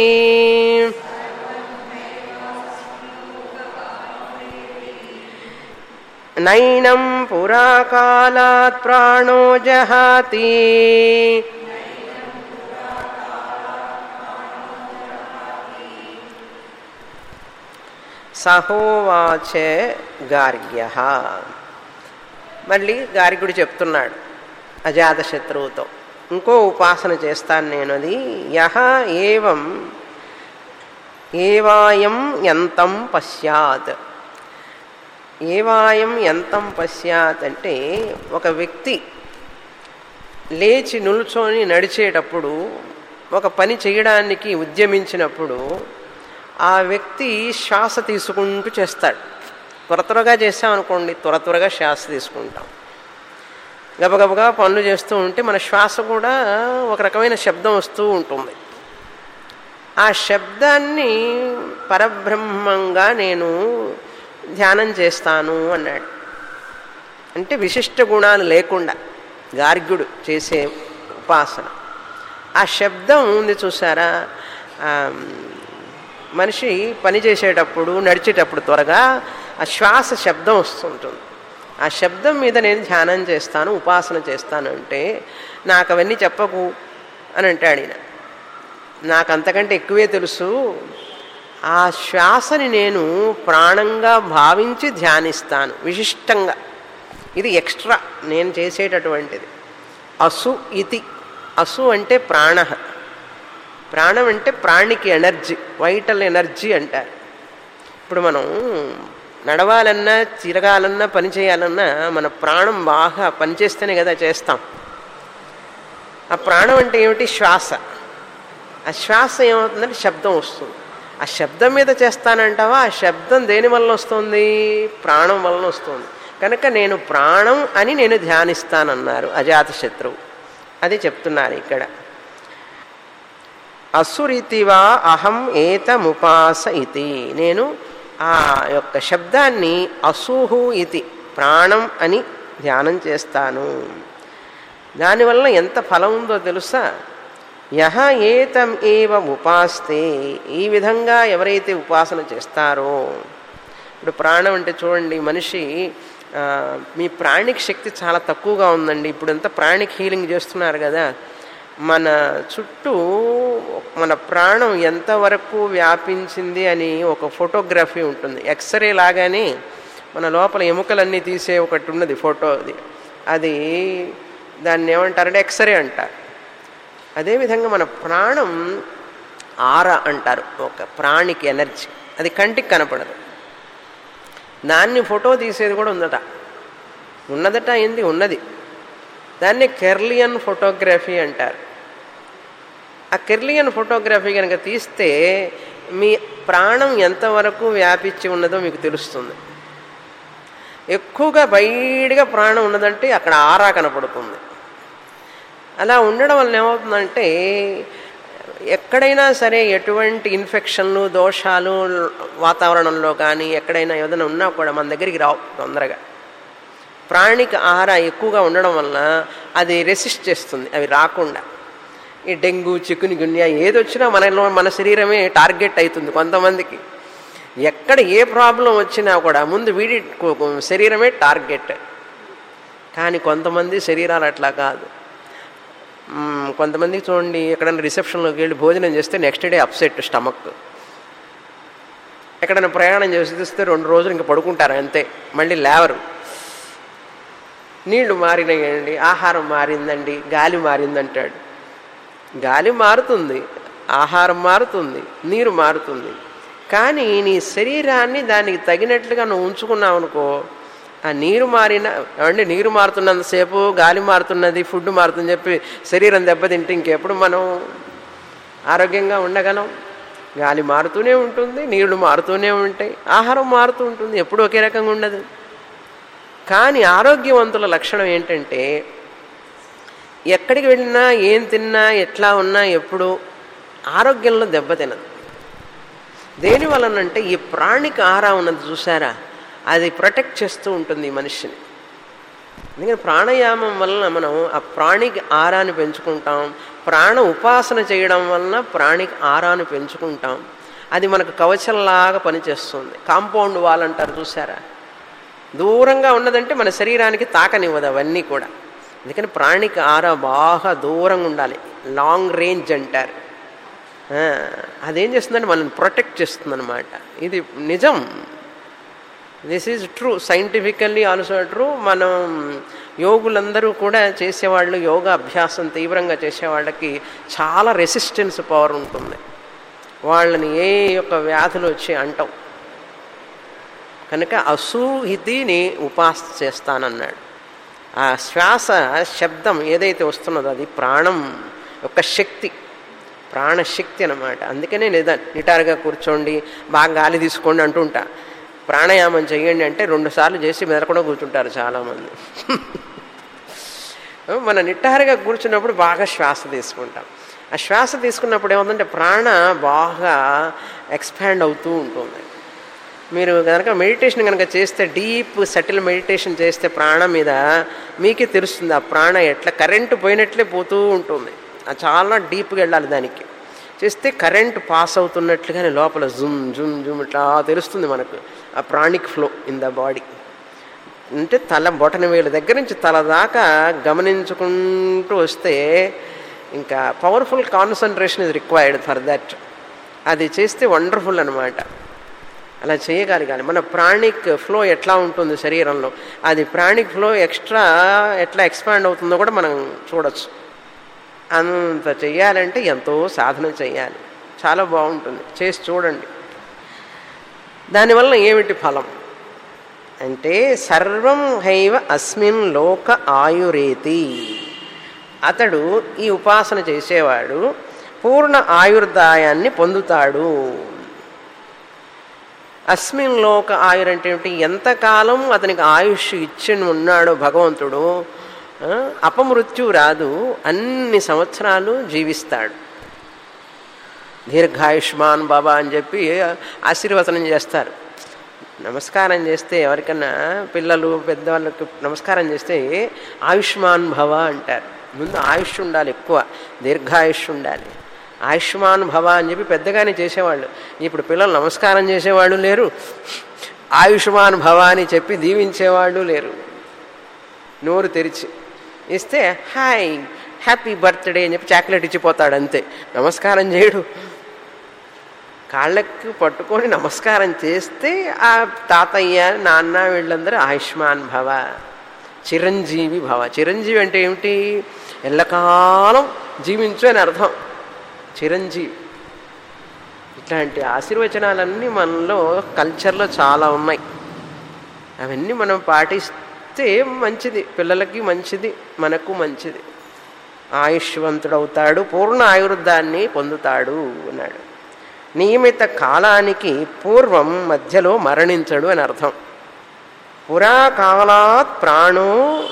నైనం పురాకాలాత్ ప్రాణో జహాతి సహోవాచ గార్గ్య మళ్ళీ గార్గ్యుడు చెప్తున్నాడు అజాతశత్రువుతో ఇంకో ఉపాసన చేస్తాను నేను అది యహ ఏవం ఏవాయం ఎంతం పశ్యాత్ ఏవాయం ఎంతం పశ్యాత్ అంటే ఒక వ్యక్తి లేచి నిల్చొని నడిచేటప్పుడు ఒక పని చేయడానికి ఉద్యమించినప్పుడు ఆ వ్యక్తి శ్వాస తీసుకుంటూ చేస్తాడు త్వర త్వరగా చేసామనుకోండి త్వర త్వరగా శ్వాస తీసుకుంటాం గబగబగా పనులు చేస్తూ ఉంటే మన శ్వాస కూడా ఒక రకమైన శబ్దం వస్తూ ఉంటుంది ఆ శబ్దాన్ని పరబ్రహ్మంగా నేను ధ్యానం చేస్తాను అన్నాడు అంటే విశిష్ట గుణాలు లేకుండా గార్గ్యుడు చేసే ఉపాసన ఆ శబ్దం ఉంది చూసారా ఆ, మనిషి పని చేసేటప్పుడు నడిచేటప్పుడు త్వరగా ఆ శ్వాస శబ్దం వస్తుంటుంది ఆ శబ్దం మీద నేను ధ్యానం చేస్తాను ఉపాసన చేస్తాను అంటే నాకు అవన్నీ చెప్పకు అని అంటాడు ఈయన నాకు అంతకంటే ఎక్కువే తెలుసు ఆ శ్వాసని నేను ప్రాణంగా భావించి ధ్యానిస్తాను విశిష్టంగా ఇది ఎక్స్ట్రా నేను చేసేటటువంటిది అసు ఇతి అసు అంటే ప్రాణ ప్రాణం అంటే ప్రాణికి ఎనర్జీ వైటల్ ఎనర్జీ అంటారు ఇప్పుడు మనం నడవాలన్నా తిరగాలన్నా పని చేయాలన్నా మన ప్రాణం బాగా పనిచేస్తేనే కదా చేస్తాం ఆ ప్రాణం అంటే ఏమిటి శ్వాస ఆ శ్వాస ఏమవుతుందంటే శబ్దం వస్తుంది ఆ శబ్దం మీద చేస్తానంటావా ఆ శబ్దం దేని వలన వస్తుంది ప్రాణం వలన వస్తుంది కనుక నేను ప్రాణం అని నేను ధ్యానిస్తానన్నారు అజాతశత్రువు అది చెప్తున్నారు ఇక్కడ అసురితివా అహం ఏతముపాస ఇతి నేను ఆ యొక్క శబ్దాన్ని అసూహు ఇది ప్రాణం అని ధ్యానం చేస్తాను దానివల్ల ఎంత ఫలం ఉందో తెలుసా యహ ఏతం ఏవ ఉపాస్తే ఈ విధంగా ఎవరైతే ఉపాసన చేస్తారో ఇప్పుడు ప్రాణం అంటే చూడండి మనిషి ఆ, మీ ప్రాణిక్ శక్తి చాలా తక్కువగా ఉందండి ఇప్పుడంతా ప్రాణిక్ హీలింగ్ చేస్తున్నారు కదా మన చుట్టూ మన ప్రాణం ఎంతవరకు వ్యాపించింది అని ఒక ఫోటోగ్రఫీ ఉంటుంది ఎక్స్రే లాగానే మన లోపల ఎముకలన్నీ తీసే ఒకటి ఉన్నది ఫోటో అది అది దాన్ని ఏమంటారంటే ఎక్స్రే అంటారు అదేవిధంగా మన ప్రాణం ఆర అంటారు ఒక ప్రాణికి ఎనర్జీ అది కంటికి కనపడదు దాన్ని ఫోటో తీసేది కూడా ఉందట ఉన్నదట ఏంది ఉన్నది దాన్ని కెర్లియన్ ఫోటోగ్రఫీ అంటారు ఆ కెర్లియన్ ఫోటోగ్రఫీ కనుక తీస్తే మీ ప్రాణం ఎంతవరకు వ్యాపించి ఉన్నదో మీకు తెలుస్తుంది ఎక్కువగా బయటగా ప్రాణం ఉన్నదంటే అక్కడ ఆరా కనపడుతుంది అలా ఉండడం వల్ల ఏమవుతుందంటే ఎక్కడైనా సరే ఎటువంటి ఇన్ఫెక్షన్లు దోషాలు వాతావరణంలో కానీ ఎక్కడైనా ఏదైనా ఉన్నా కూడా మన దగ్గరికి రావు తొందరగా ప్రాణిక ఆహార ఎక్కువగా ఉండడం వల్ల అది రెసిస్ట్ చేస్తుంది అవి రాకుండా ఈ డెంగ్యూ చికుని గున్యా ఏది వచ్చినా మనలో మన శరీరమే టార్గెట్ అవుతుంది కొంతమందికి ఎక్కడ ఏ ప్రాబ్లం వచ్చినా కూడా ముందు వీడి శరీరమే టార్గెట్ కానీ కొంతమంది శరీరాలు అట్లా కాదు మ్మ్, కొంతమందికి చూడండి ఎక్కడైనా రిసెప్షన్లోకి వెళ్ళి భోజనం చేస్తే నెక్స్ట్ డే అప్సెట్ స్టమక్ ఎక్కడైనా ప్రయాణం చేసి తీస్తే రెండు రోజులు ఇంకా పడుకుంటారు అంతే మళ్ళీ లేవరు నీళ్లు మారినాయండి ఆహారం మారిందండి గాలి మారిందంటాడు గాలి మారుతుంది ఆహారం మారుతుంది నీరు మారుతుంది కానీ నీ శరీరాన్ని దానికి తగినట్లుగా నువ్వు ఉంచుకున్నావు అనుకో ఆ నీరు మారిన అంటే నీరు మారుతున్నంతసేపు గాలి మారుతున్నది ఫుడ్ మారుతుంది చెప్పి శరీరం దెబ్బతింటే ఇంకెప్పుడు మనం ఆరోగ్యంగా ఉండగలం గాలి మారుతూనే ఉంటుంది నీళ్లు మారుతూనే ఉంటాయి ఆహారం మారుతూ ఉంటుంది ఎప్పుడు ఒకే రకంగా ఉండదు కానీ ఆరోగ్యవంతుల లక్షణం ఏంటంటే ఎక్కడికి వెళ్ళినా ఏం తిన్నా ఎట్లా ఉన్నా ఎప్పుడు ఆరోగ్యంలో దెబ్బతినదు దేని వలనంటే ఈ ప్రాణిక ఆరా ఉన్నది చూసారా అది ప్రొటెక్ట్ చేస్తూ ఉంటుంది ఈ మనిషిని ఎందుకంటే ప్రాణాయామం వలన మనం ఆ ప్రాణిక ఆరాన్ని పెంచుకుంటాం ప్రాణ ఉపాసన చేయడం వలన ప్రాణిక ఆరాన్ని పెంచుకుంటాం అది మనకు కవచంలాగా పనిచేస్తుంది కాంపౌండ్ వాల్ అంటారు చూసారా దూరంగా ఉన్నదంటే మన శరీరానికి తాకనివ్వదు అవన్నీ కూడా అందుకని ప్రాణిక ఆర బాగా దూరంగా ఉండాలి లాంగ్ రేంజ్ అంటారు ఆ, అదేం చేస్తుందంటే మనల్ని ప్రొటెక్ట్ చేస్తుంది అనమాట ఇది నిజం this is true scientifically also true మనం యోగులందరూ కూడా చేసేవాళ్ళు యోగా అభ్యాసం తీవ్రంగా చేసేవాళ్ళకి చాలా రెసిస్టెన్స్ పవర్ ఉంటుంది వాళ్ళని ఏ యొక్క వ్యాధులు వచ్చి అంటాం కనుక అసూహితిని ఉపాస చేస్తానన్నాడు ఆ శ్వాస శబ్దం ఏదైతే వస్తున్నదో అది ప్రాణం యొక్క శక్తి ప్రాణశక్తి అనమాట అందుకనే లేదా నిటారుగా కూర్చోండి బాగా గాలి తీసుకోండి అంటుంటా ప్రాణాయామం చేయండి అంటే రెండు సార్లు చేసి మెదకుండా కూర్చుంటారు చాలామంది మన నిట్టారుగా కూర్చున్నప్పుడు బాగా శ్వాస తీసుకుంటాం ఆ శ్వాస తీసుకున్నప్పుడు ఏమవుతుందంటే ప్రాణ బాగా ఎక్స్పాండ్ అవుతూ ఉంటుంది మీరు కనుక మెడిటేషన్ కనుక చేస్తే డీప్ సటిల్ మెడిటేషన్ చేస్తే ప్రాణం మీద మీకే తెలుస్తుంది ఆ ప్రాణ ఎట్లా కరెంటు పోయినట్లే పోతూ ఉంటుంది అది చాలా డీప్గా వెళ్ళాలి దానికి చేస్తే కరెంట్ పాస్ అవుతున్నట్లుగానే లోపల జుమ్ జుమ్ జుమ్ ఇట్లా తెలుస్తుంది మనకు ఆ pranic flow in the body అంటే తల బొటన వేలు దగ్గర నుంచి తల దాకా గమనించుకుంటూ వస్తే ఇంకా powerful concentration is required for that అది చేస్తే వండర్ఫుల్ అనమాట అలా చేయగలగాలి మన ప్రాణిక్ ఫ్లో ఎట్లా ఉంటుంది శరీరంలో అది ప్రాణిక్ ఫ్లో ఎక్స్ట్రా ఎట్లా ఎక్స్పాండ్ అవుతుందో కూడా మనం చూడొచ్చు అంత చెయ్యాలంటే ఎంతో సాధన చెయ్యాలి చాలా బాగుంటుంది చేసి చూడండి దానివల్ల ఏమిటి ఫలం అంటే సర్వం హైవ అస్మిన్ లోక ఆయురేతి అతడు ఈ ఉపాసన చేసేవాడు పూర్ణ ఆయుర్దాయాన్ని పొందుతాడు అస్మిన్ లోక ఆయుర్ అంటే ఏమిటి ఎంతకాలం అతనికి ఆయుష్ ఇచ్చి ఉన్నాడో భగవంతుడు ఆ, అపమృత్యు రాదు అన్ని సంవత్సరాలు జీవిస్తాడు దీర్ఘాయుష్మాన్ బాబా అని చెప్పి ఆశీర్వచనం చేస్తారు నమస్కారం చేస్తే ఎవరికన్నా పిల్లలు పెద్దవాళ్ళకి నమస్కారం చేస్తే ఆయుష్మాన్ భవ అంటారు ముందు ఆయుష్ ఉండాలి ఎక్కువ దీర్ఘాయుష్ ఉండాలి ఆయుష్మాన్ భవ అని చెప్పి పెద్దగానే చేసేవాళ్ళు ఇప్పుడు పిల్లలు నమస్కారం చేసేవాళ్ళు లేరు ఆయుష్మాన్ భవ అని చెప్పి దీవించేవాళ్ళు లేరు నోరు తెరిచి ఇస్తే హాయ్ హ్యాపీ బర్త్డే అని చెప్పి చాక్లెట్ ఇచ్చిపోతాడు అంతే నమస్కారం చేయడు కాళ్ళకి పట్టుకొని నమస్కారం చేస్తే ఆ తాతయ్య నాన్న వీళ్ళందరూ ఆయుష్మాన్ భవ చిరంజీవి భవ చిరంజీవి అంటే ఏమిటి ఎల్లకాలం జీవించు అని అర్థం చిరంజీవి ఇట్లాంటి ఆశీర్వచనాలన్నీ మనలో కల్చర్లో చాలా ఉన్నాయి అవన్నీ మనం పాటిస్తే మంచిది పిల్లలకి మంచిది మనకు మంచిది ఆయుష్వంతుడవుతాడు పూర్ణ ఆయుర్దాన్ని పొందుతాడు అన్నాడు నియమిత కాలానికి పూర్వం మధ్యలో మరణించడు అని అర్థం పురా కాలాత్ ప్రాణో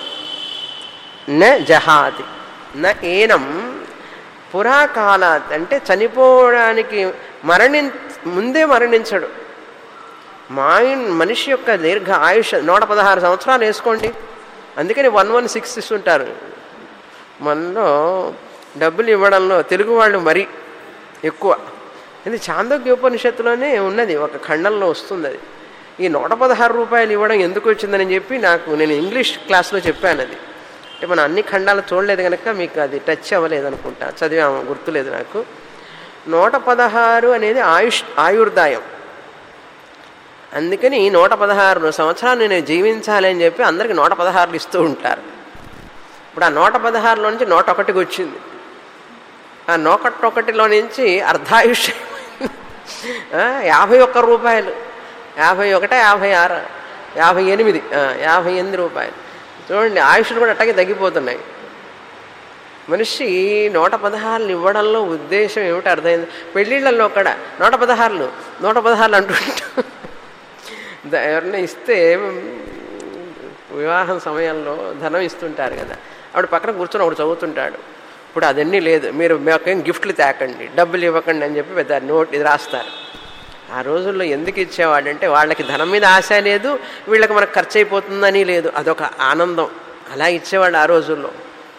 న జహాతి న ఏనం పురాకాలాత్ అంటే చనిపోవడానికి మరణి ముందే మరణించడు మాయిన్ మనిషి యొక్క దీర్ఘ ఆయుష్ నూట పదహారు సంవత్సరాలు వేసుకోండి అందుకని వన్ వన్ సిక్స్ ఇస్తుంటారు మనలో డబ్బులు ఇవ్వడంలో తెలుగు వాళ్ళు మరీ ఎక్కువ ఇది చాందోగ్యోపనిషత్తులోనే ఉన్నది ఒక ఖండంలో వస్తుంది అది ఈ నూట పదహారు రూపాయలు ఇవ్వడం ఎందుకు వచ్చిందని చెప్పి నాకు నేను ఇంగ్లీష్ క్లాస్లో చెప్పాను అది అంటే మనం అన్ని ఖండాలు చూడలేదు కనుక మీకు అది టచ్ అవ్వలేదు అనుకుంటా చదివాము గుర్తులేదు నాకు నూట పదహారు అనేది ఆయుష్ ఆయుర్దాయం అందుకని నూట పదహారు సంవత్సరాలు నేను జీవించాలి అని చెప్పి అందరికి నూట పదహారులు ఇస్తూ ఉంటారు ఇప్పుడు ఆ నూట పదహారులో నుంచి నూట ఒకటికి వచ్చింది ఆ నూకట్ ఒకటిలో నుంచి అర్ధాయుష్ ఆ, యాభై ఒక్క రూపాయలు యాభై ఒకట యాభై ఆరు యాభై ఎనిమిది ఆ, యాభై ఎనిమిది రూపాయలు చూడండి ఆయుష్లు కూడా అట్టగే తగ్గిపోతున్నాయి మనిషి నూట పదహారులు ఇవ్వడంలో ఉద్దేశం ఏమిటి అర్థమైంది పెళ్ళిళ్ళల్లో కూడా నూట పదహారులు నూట పదహారులు అంటుంటా ద- ఎవరన్నా ఇస్తే మ్, వివాహం సమయంలో ధనం ఇస్తుంటారు కదా ఆవిడ పక్కన కూర్చొని ఒకడు చదువుతుంటాడు ఇప్పుడు అదన్నీ లేదు మీరు మాకేం గిఫ్ట్లు తేకండి డబ్బులు ఇవ్వకండి అని చెప్పి పెద్ద నోట్ ఇది రాస్తారు ఆ రోజుల్లో ఎందుకు ఇచ్చేవాడంటే వాళ్ళకి ధనం మీద ఆశ లేదు వీళ్ళకి మనకు ఖర్చు అయిపోతుందని లేదు అదొక ఆనందం అలా ఇచ్చేవాళ్ళు ఆ రోజుల్లో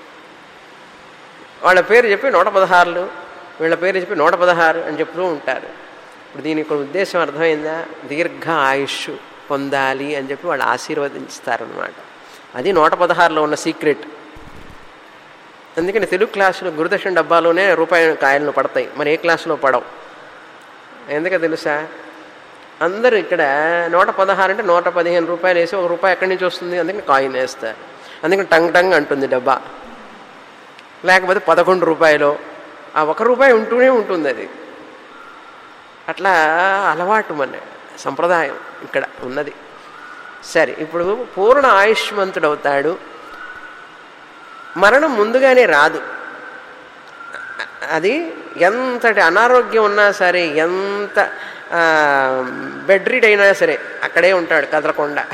వాళ్ళ పేరు చెప్పి నూట పదహారులు వీళ్ళ పేరు చెప్పి నూట పదహారు అని చెప్తూ ఉంటారు ఇప్పుడు దీనికి ఒక ఉద్దేశం అర్థమైందా దీర్ఘ ఆయుష్ పొందాలి అని చెప్పి వాళ్ళు ఆశీర్వదించుతారనమాట అది నూట పదహారులో ఉన్న సీక్రెట్ అందుకని తెలుగు క్లాసులో గురుదక్షిణ డబ్బాలోనే రూపాయి కాయలను పడతాయి మరి ఏ క్లాసులో పడవు ఎందుకో తెలుసా అందరూ ఇక్కడ నూట పదహారు అంటే నూట పదిహేను రూపాయలు వేసి ఒక రూపాయి ఎక్కడి నుంచి వస్తుంది అందుకని కాయిన్ వేస్తారు అందుకని టంగ్ టంగ్ అంటుంది డబ్బా లేకపోతే పదకొండు రూపాయలు ఆ ఒక రూపాయి ఉంటూనే ఉంటుంది అది అట్లా అలవాటు మన సంప్రదాయం ఇక్కడ ఉన్నది సరే ఇప్పుడు పూర్ణ ఆయుష్మంతుడవుతాడు మరణం ముందుగానే రాదు అది ఎంతటి అనారోగ్యం ఉన్నా సరే ఎంత బెడ్ రీడ్ అయినా సరే అక్కడే ఉంటాడు కదలకుండా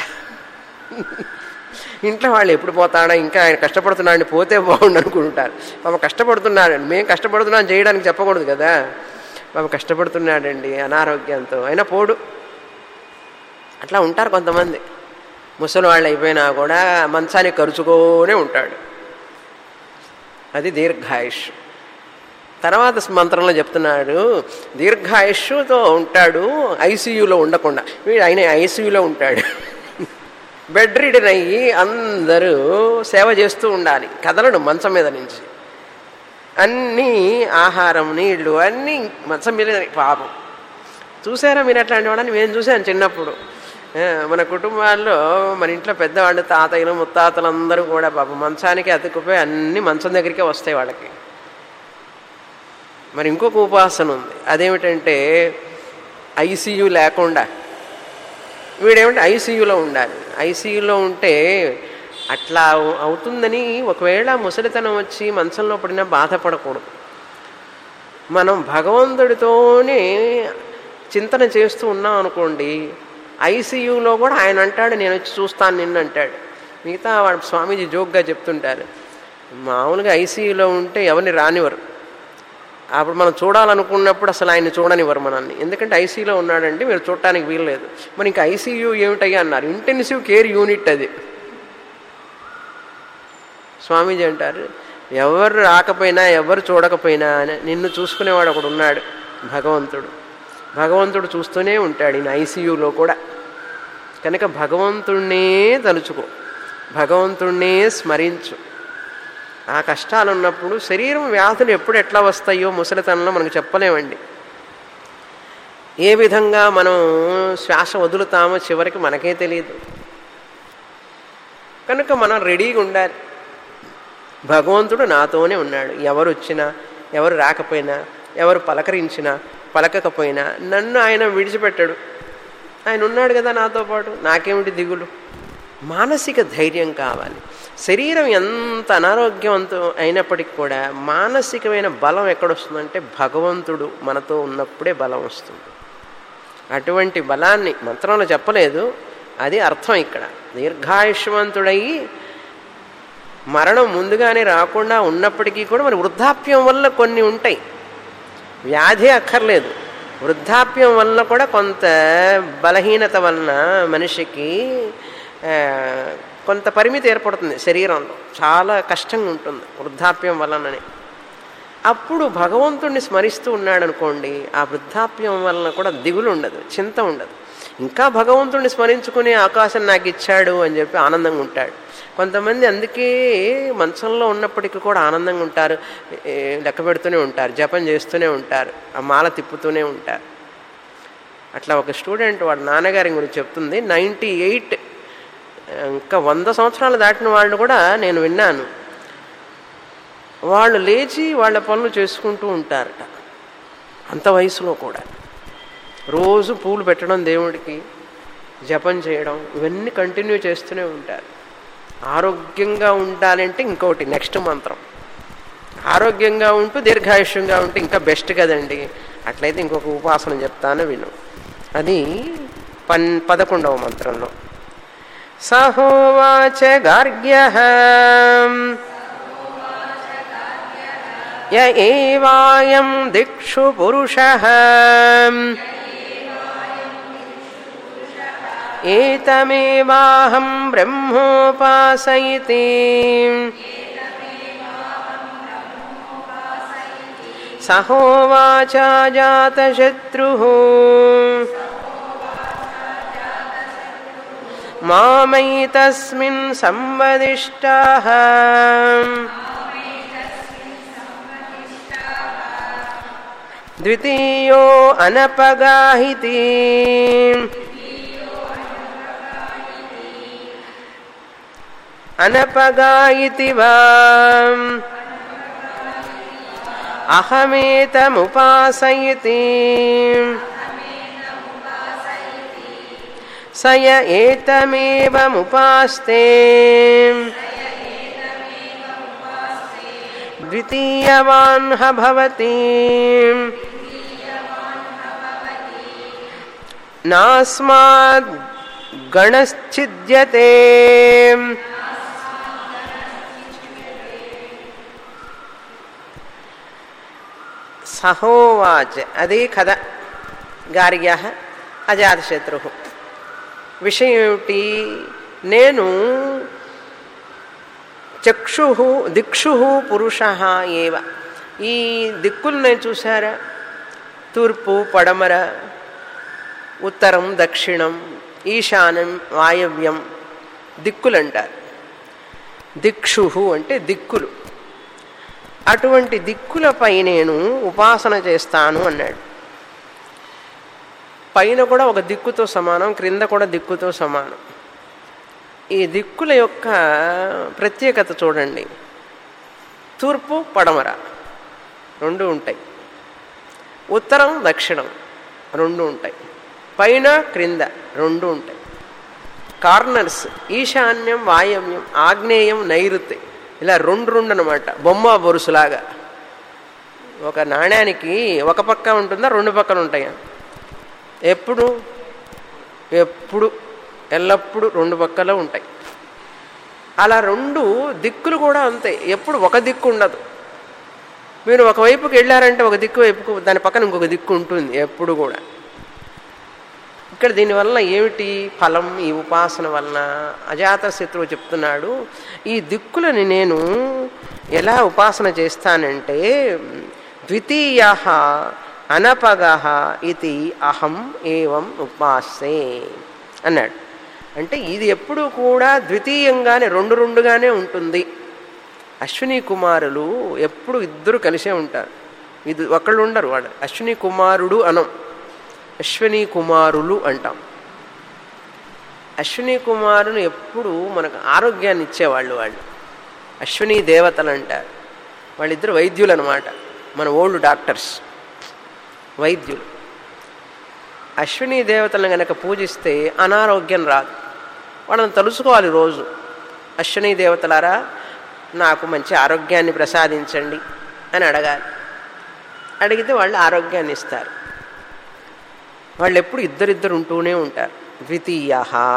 ఇంట్లో వాళ్ళు ఎప్పుడు పోతాడా ఇంకా ఆయన కష్టపడుతున్నాడని పోతే బాగుండు అనుకుంటారు పాప కష్టపడుతున్నాడండి మేము కష్టపడుతున్నాం చేయడానికి చెప్పకూడదు కదా పాప కష్టపడుతున్నాడండి అనారోగ్యంతో అయినా పోడు అట్లా ఉంటారు కొంతమంది ముసలి వాళ్ళు అయిపోయినా కూడా మంచానికి ఖర్చుకోనే ఉంటాడు అది దీర్ఘాయుష్ తర్వాత మంత్రంలో చెప్తున్నాడు దీర్ఘాయుష్తో ఉంటాడు ఐసీయూలో ఉండకుండా వీడు ఆయన ఐసీయూలో ఉంటాడు బెడ్ రీడన్ అయ్యి అందరూ సేవ చేస్తూ ఉండాలి కదలడు మంచం మీద నుంచి అన్నీ ఆహారం నీళ్లు అన్నీ మంచం మీద పాపం చూసారా మీరు అట్లాంటి వాడని మేము చూసాను చిన్నప్పుడు ఆ, మన కుటుంబాల్లో మన ఇంట్లో పెద్దవాళ్ళు తాతయ్యలు ముత్తాతలు అందరూ కూడా పాపం మంచానికి అతుక్కుపోయి అన్ని మంచం దగ్గరికే వస్తాయి వాళ్ళకి మరి ఇంకొక ఉపాసన ఉంది అదేమిటంటే ఐసీయూ లేకుండా వీడేమంటే ఐసీయూలో ఉండాలి ఐసీయూలో ఉంటే అట్లా అవు- అవుతుందని ఒకవేళ ముసలితనం వచ్చి మంచంలో పడినా బాధపడకూడదు మనం భగవంతుడితోనే చింతన చేస్తూ ఉన్నాం అనుకోండి ఐసీయూలో కూడా ఆయన అంటాడు నేను వచ్చి చూస్తాను నిన్ను అంటాడు మిగతా వాడు స్వామీజీ జోక్గా చెప్తుంటారు మామూలుగా ఐసీయూలో ఉంటే ఎవరిని రానివ్వరు అప్పుడు మనం చూడాలనుకున్నప్పుడు అసలు ఆయన చూడనివ్వరు మనల్ని ఎందుకంటే ఐసీయూలో ఉన్నాడంటే మీరు చూడటానికి వీల్లేదు మరి ఇంకా ఐసీయూ ఏమిటయ్యా అన్నారు ఇంటెన్సివ్ కేర్ యూనిట్ అది స్వామీజీ అంటారు ఎవరు రాకపోయినా ఎవరు చూడకపోయినా నిన్ను చూసుకునేవాడు ఒకడు ఉన్నాడు భగవంతుడు భగవంతుడు చూస్తూనే ఉంటాడు ఈయన ఐసీయూలో కూడా కనుక భగవంతుణ్ణే తలుచుకో భగవంతుణ్ణే స్మరించు ఆ కష్టాలు ఉన్నప్పుడు శరీరం వ్యాధులు ఎప్పుడు ఎట్లా వస్తాయో ముసలితనంలో మనకు చెప్పలేమండి ఏ విధంగా మనం శ్వాస వదులుతామో చివరికి మనకే తెలియదు కనుక మనం రెడీగా ఉండాలి భగవంతుడు నాతోనే ఉన్నాడు ఎవరు వచ్చినా ఎవరు రాకపోయినా ఎవరు పలకరించినా పలకకపోయినా నన్ను ఆయన విడిచిపెట్టాడు ఆయన ఉన్నాడు కదా నాతో పాటు నాకేమిటి దిగులు మానసిక ధైర్యం కావాలి శరీరం ఎంత అనారోగ్యవంతం అయినప్పటికీ కూడా మానసికమైన బలం ఎక్కడొస్తుందంటే భగవంతుడు మనతో ఉన్నప్పుడే బలం వస్తుంది అటువంటి బలాన్ని మంత్రంలో చెప్పలేదు అది అర్థం ఇక్కడ దీర్ఘాయుష్మంతుడయి మరణం ముందుగానే రాకుండా ఉన్నప్పటికీ కూడా మరి వృద్ధాప్యం వల్ల కొన్ని ఉంటాయి వ్యాధి అక్కర్లేదు వృద్ధాప్యం వల్ల కూడా కొంత బలహీనత వలన మనిషికి కొంత పరిమితి ఏర్పడుతుంది శరీరంలో చాలా కష్టంగా ఉంటుంది వృద్ధాప్యం వలననే అప్పుడు భగవంతుణ్ణి స్మరిస్తూ ఉన్నాడు అనుకోండి ఆ వృద్ధాప్యం వలన కూడా దిగులు ఉండదు చింత ఉండదు ఇంకా భగవంతుణ్ణి స్మరించుకునే అవకాశం నాకు ఇచ్చాడు అని చెప్పి ఆనందంగా ఉంటాడు కొంతమంది అందుకే మంచంలో ఉన్నప్పటికీ కూడా ఆనందంగా ఉంటారు లెక్క పెడుతూనే ఉంటారు జపం చేస్తూనే ఉంటారు ఆ మాల తిప్పుతూనే ఉంటారు అట్లా ఒక స్టూడెంట్ వాడు నాన్నగారి గురించి చెప్తుంది నైంటీ ఎయిట్ ఇంకా వంద సంవత్సరాలు దాటిన వాళ్ళు కూడా నేను విన్నాను వాళ్ళు లేచి వాళ్ళ పనులు చేసుకుంటూ ఉంటారట అంత వయసులో కూడా రోజు పూలు పెట్టడం దేవుడికి జపం చేయడం ఇవన్నీ కంటిన్యూ చేస్తూనే ఉంటారు ఆరోగ్యంగా ఉండాలంటే ఇంకోటి నెక్స్ట్ మంత్రం ఆరోగ్యంగా ఉంటూ దీర్ఘాయుష్యంగా ఉంటే ఇంకా బెస్ట్ కదండి అట్లయితే ఇంకొక ఉపాసన చెప్తాను విను అది పన్ పదకొండవ మంత్రంలో సహోవాచ గార్గ్య య ఏవాయం దిక్షు పురుష ఏతమేవాహం బ్రహ్మోపాసయితి సహోవాచ జాతశత్రు మామైతస్మిన్ సంవదిష్టా ద్వితీయో అనపగాహితి అనపగాయితి వా అహమేతముపాసయితి సయ ఏతమేవముపాస్తే ద్వితీయవాన్ భవతి నాస్మాద్ గణశ్చిద్యతే సహోవాచ అదే కథ గార్య అజాతశత్రు విషయం ఏమిటి నేను చక్షు దిక్షు పురుష ఏవ ఈ దిక్కులు నేను చూసారా తూర్పు పడమర ఉత్తరం దక్షిణం ఈశాన్యం వాయవ్యం దిక్కులు అంటారు దిక్షు అంటే దిక్కులు అటువంటి దిక్కులపై నేను ఉపాసన చేస్తాను అన్నాడు పైన కూడా ఒక దిక్కుతో సమానం క్రింద కూడా దిక్కుతో సమానం ఈ దిక్కుల యొక్క ప్రత్యేకత చూడండి తూర్పు పడమర రెండు ఉంటాయి ఉత్తరం దక్షిణం రెండు ఉంటాయి పైన క్రింద రెండు ఉంటాయి కార్నర్స్ ఈశాన్యం వాయవ్యం ఆగ్నేయం నైరుతి ఇలా రెండు రెండు అనమాట బొమ్మ బొరుసులాగా ఒక నాణ్యానికి ఒక పక్క ఉంటుందా రెండు పక్కలు ఉంటాయా ఎప్పుడు ఎప్పుడు ఎల్లప్పుడూ రెండు పక్కల ఉంటాయి అలా రెండు దిక్కులు కూడా అంతే ఎప్పుడు ఒక దిక్కు ఉండదు మీరు ఒకవైపుకి వెళ్ళారంటే ఒక దిక్కు వైపుకు దాని పక్కన ఇంకొక దిక్కు ఉంటుంది ఎప్పుడు కూడా ఇక్కడ దీనివల్ల ఏమిటి ఫలం ఈ ఉపాసన వలన అజాత శత్రువు చెప్తున్నాడు ఈ దిక్కులని నేను ఎలా ఉపాసన చేస్తానంటే ద్వితీయ అనపగ ఇది అహం ఏవం ఉపాసే అన్నాడు అంటే ఇది ఎప్పుడు కూడా ద్వితీయంగానే రెండు రెండుగానే ఉంటుంది అశ్విని కుమారులు ఎప్పుడు ఇద్దరు కలిసే ఉంటారు ఇది ఒకళ్ళు ఉండరు వాడు అశ్విని కుమారుడు అనం అశ్విని కుమారులు అంటాం అశ్విని కుమారులు ఎప్పుడు మనకు ఆరోగ్యాన్ని ఇచ్చేవాళ్ళు వాళ్ళు అశ్విని దేవతలు అంటారు వాళ్ళిద్దరు వైద్యులు అనమాట మన ఓల్డ్ డాక్టర్స్ వైద్యులు అశ్విని దేవతలను గనక పూజిస్తే అనారోగ్యం రాదు వాళ్ళని తలుసుకోవాలి రోజు అశ్విని దేవతలారా నాకు మంచి ఆరోగ్యాన్ని ప్రసాదించండి అని అడగాలి అడిగితే వాళ్ళు ఆరోగ్యాన్ని ఇస్తారు వాళ్ళు ఎప్పుడు ఇద్దరిద్దరు ఉంటూనే ఉంటారు ద్వితీయ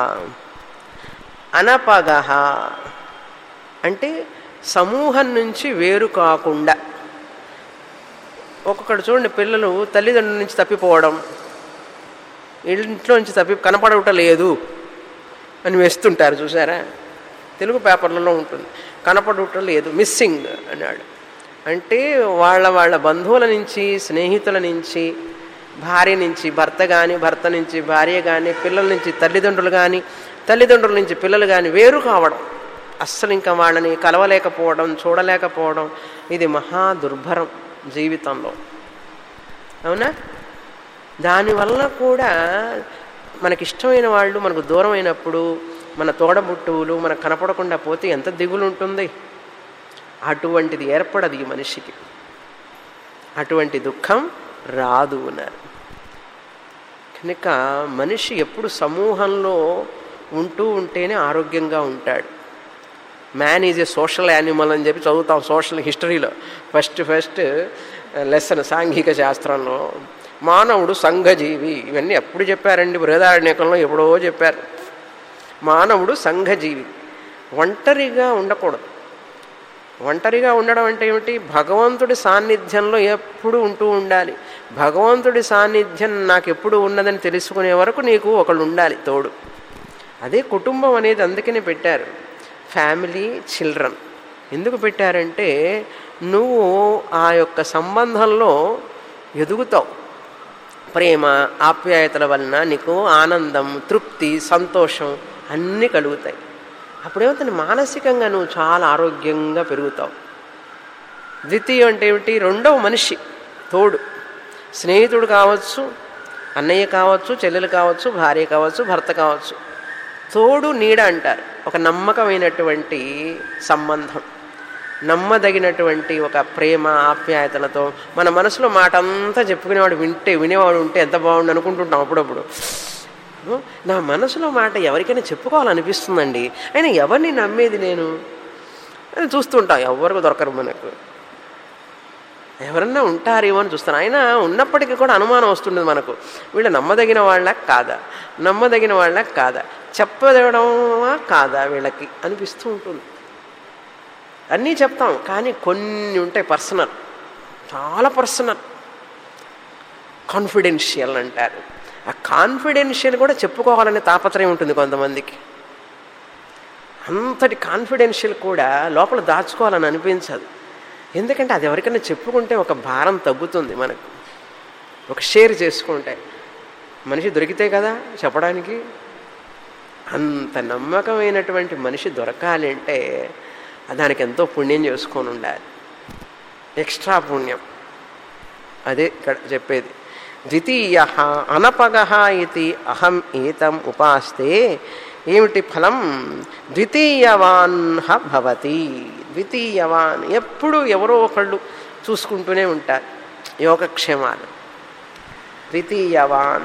అనపగ అంటే సమూహం నుంచి వేరు కాకుండా ఒక్కొక్కడు చూడండి పిల్లలు తల్లిదండ్రుల నుంచి తప్పిపోవడం ఇంట్లో నుంచి తప్పి కనపడట లేదు అని వేస్తుంటారు చూసారా తెలుగు పేపర్లలో ఉంటుంది కనపడట లేదు మిస్సింగ్ అన్నాడు అంటే వాళ్ళ వాళ్ళ బంధువుల నుంచి స్నేహితుల నుంచి భార్య నుంచి భర్త కానీ భర్త నుంచి భార్య కానీ పిల్లల నుంచి తల్లిదండ్రులు కానీ తల్లిదండ్రుల నుంచి పిల్లలు కానీ వేరు కావడం అస్సలు ఇంకా వాళ్ళని కలవలేకపోవడం చూడలేకపోవడం ఇది మహా దుర్భరం జీవితంలో అవునా దానివల్ల కూడా మనకిష్టమైన వాళ్ళు మనకు దూరం అయినప్పుడు మన తోడబుట్టువులు మనకు కనపడకుండా పోతే ఎంత దిగులు ఉంటుంది అటువంటిది ఏర్పడదు ఈ మనిషికి అటువంటి దుఃఖం రాదు అన్నారు కనుక మనిషి ఎప్పుడు సమూహంలో ఉంటూ ఉంటేనే ఆరోగ్యంగా ఉంటాడు man is a social animal అని చెప్పి చదువుతాం సోషల్ హిస్టరీలో ఫస్ట్ ఫస్ట్ లెసన్ సాంఘిక శాస్త్రంలో మానవుడు సంఘజీవి ఇవన్నీ ఎప్పుడు చెప్పారండి బృహదారణ్యకంలో ఎప్పుడో చెప్పారు మానవుడు సంఘజీవి ఒంటరిగా ఉండకూడదు ఒంటరిగా ఉండడం అంటే ఏమిటి భగవంతుడి సాన్నిధ్యంలో ఎప్పుడు ఉంటూ ఉండాలి భగవంతుడి సాన్నిధ్యం నాకు ఎప్పుడు ఉన్నదని తెలుసుకునే వరకు నీకు ఒకళ్ళు ఉండాలి తోడు అదే కుటుంబం అనేది అందుకనే పెట్టారు ఫ్యామిలీ చిల్డ్రన్ ఎందుకు పెట్టారంటే నువ్వు ఆ యొక్క సంబంధంలో ఎదుగుతావు ప్రేమ ఆప్యాయతల వలన నీకు ఆనందం తృప్తి సంతోషం అన్నీ కలుగుతాయి అప్పుడేమవుతుంది మానసికంగా నువ్వు చాలా ఆరోగ్యంగా పెరుగుతావు ద్వితీయం అంటే ఏమిటి రెండవ మనిషి తోడు స్నేహితుడు కావచ్చు అన్నయ్య కావచ్చు చెల్లెలు కావచ్చు భార్య కావచ్చు భర్త కావచ్చు తోడు నీడ అంటారు ఒక నమ్మకమైనటువంటి సంబంధం నమ్మదగినటువంటి ఒక ప్రేమ ఆప్యాయతలతో మన మనసులో మాట అంతా చెప్పుకునేవాడు వింటే వినేవాడు ఉంటే ఎంత బాగుండు అనుకుంటుంటాం అప్పుడప్పుడు నా మనసులో మాట ఎవరికైనా చెప్పుకోవాలనిపిస్తుందండి అయినా ఎవరిని నమ్మేది నేను అని చూస్తుంటాం ఎవరికి దొరకరు మనకు ఎవరన్నా ఉంటారేమో అని చూస్తాను అయినా ఉన్నప్పటికీ కూడా అనుమానం వస్తుండదు మనకు వీళ్ళు నమ్మదగిన వాళ్ళ కాదా నమ్మదగిన వాళ్ళ కాదా చెప్పదవడమా కాదా వీళ్ళకి అనిపిస్తూ ఉంటుంది అన్నీ చెప్తాం కానీ కొన్ని ఉంటాయి పర్సనల్ చాలా పర్సనల్ కాన్ఫిడెన్షియల్ అంటారు ఆ కాన్ఫిడెన్షియల్ కూడా చెప్పుకోవాలనే తాపత్రయం ఉంటుంది కొంతమందికి అంతటి కాన్ఫిడెన్షియల్ కూడా లోపల దాచుకోవాలని అనిపించదు ఎందుకంటే అది ఎవరికైనా చెప్పుకుంటే ఒక భారం తగ్గుతుంది మనకు ఒక షేర్ చేసుకుంటే మనిషి దొరికితే కదా చెప్పడానికి అంత నమ్మకమైనటువంటి మనిషి దొరకాలి అంటే దానికి ఎంతో పుణ్యం చేసుకొని ఉండాలి ఎక్స్ట్రా పుణ్యం అదే ఇక్కడ చెప్పేది ద్వితీయ అనపగ ఇది అహం ఏతం ఉపాస్తే ఏమిటి ఫలం ద్వితీయవాన్ భవతి ద్వితీయవాన్ ఎప్పుడు ఎవరో ఒకళ్ళు చూసుకుంటూనే ఉంటారు యోగక్షేమాలు ద్వితీయవాన్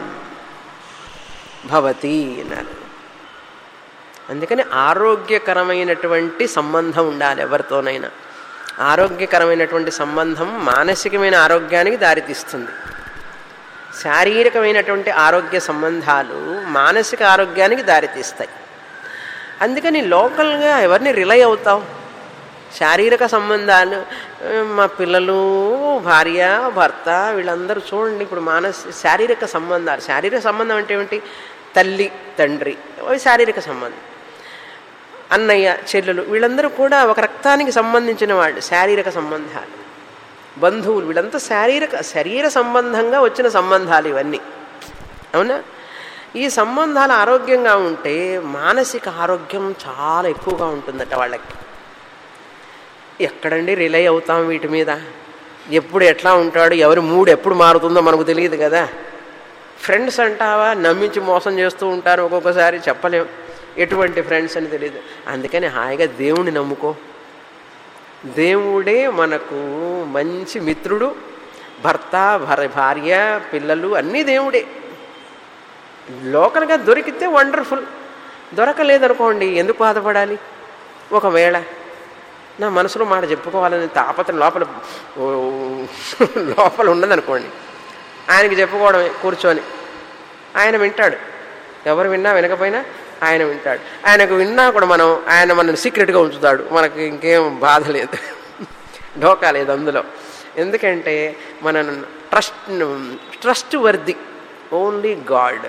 భవతి అన్నారు అందుకని ఆరోగ్యకరమైనటువంటి సంబంధం ఉండాలి ఎవరితోనైనా ఆరోగ్యకరమైనటువంటి సంబంధం మానసికమైన ఆరోగ్యానికి దారితీస్తుంది శారీరకమైనటువంటి ఆరోగ్య సంబంధాలు మానసిక ఆరోగ్యానికి దారితీస్తాయి అందుకని లోకల్గా ఎవరిని రిలై అవుతావు శారీరక సంబంధాలు ఆ, మా పిల్లలు భార్య భర్త వీళ్ళందరూ చూడండి ఇప్పుడు మానస్ శారీరక సంబంధాలు శారీరక సంబంధం అంటే ఏమిటి తల్లి తండ్రి అవి శారీరక సంబంధం అన్నయ్య చెల్లెలు వీళ్ళందరూ కూడా ఒక రక్తానికి సంబంధించిన వాళ్ళు శారీరక సంబంధాలు బంధువులు వీళ్ళంతా శారీరక శరీర సంబంధంగా వచ్చిన సంబంధాలు ఇవన్నీ అవునా ఈ సంబంధాలు ఆరోగ్యంగా ఉంటే మానసిక ఆరోగ్యం చాలా ఎక్కువగా ఉంటుందట వాళ్ళకి ఎక్కడండి రిలై అవుతాం వీటి మీద ఎప్పుడు ఎట్లా ఉంటాడు ఎవరి మూడు ఎప్పుడు మారుతుందో మనకు తెలియదు కదా ఫ్రెండ్స్ అంటావా నమ్మించి మోసం చేస్తూ ఉంటారు ఒక్కొక్కసారి చెప్పలేం ఎటువంటి ఫ్రెండ్స్ అని తెలియదు అందుకని హాయిగా దేవుణ్ణి నమ్ముకో దేవుడే మనకు మంచి మిత్రుడు భర్త భర- భార్య పిల్లలు అన్నీ దేవుడే లోకల్గా దొరికితే వండర్ఫుల్ దొరకలేదనుకోండి ఎందుకు బాధపడాలి ఒకవేళ నా మనసులో మాట చెప్పుకోవాలని తాపత్రం లోపల ఓ, లోపల ఉన్నదనుకోండి ఆయనకి చెప్పుకోవడమే కూర్చొని ఆయన వింటాడు ఎవరు విన్నా వినకపోయినా ఆయన వింటాడు ఆయనకు విన్నా కూడా మనం ఆయన మనల్ని సీక్రెట్గా ఉంచుతాడు మనకి ఇంకేం బాధ లేదు ఢోకా లేదు అందులో ఎందుకంటే మన trust trustworthy only God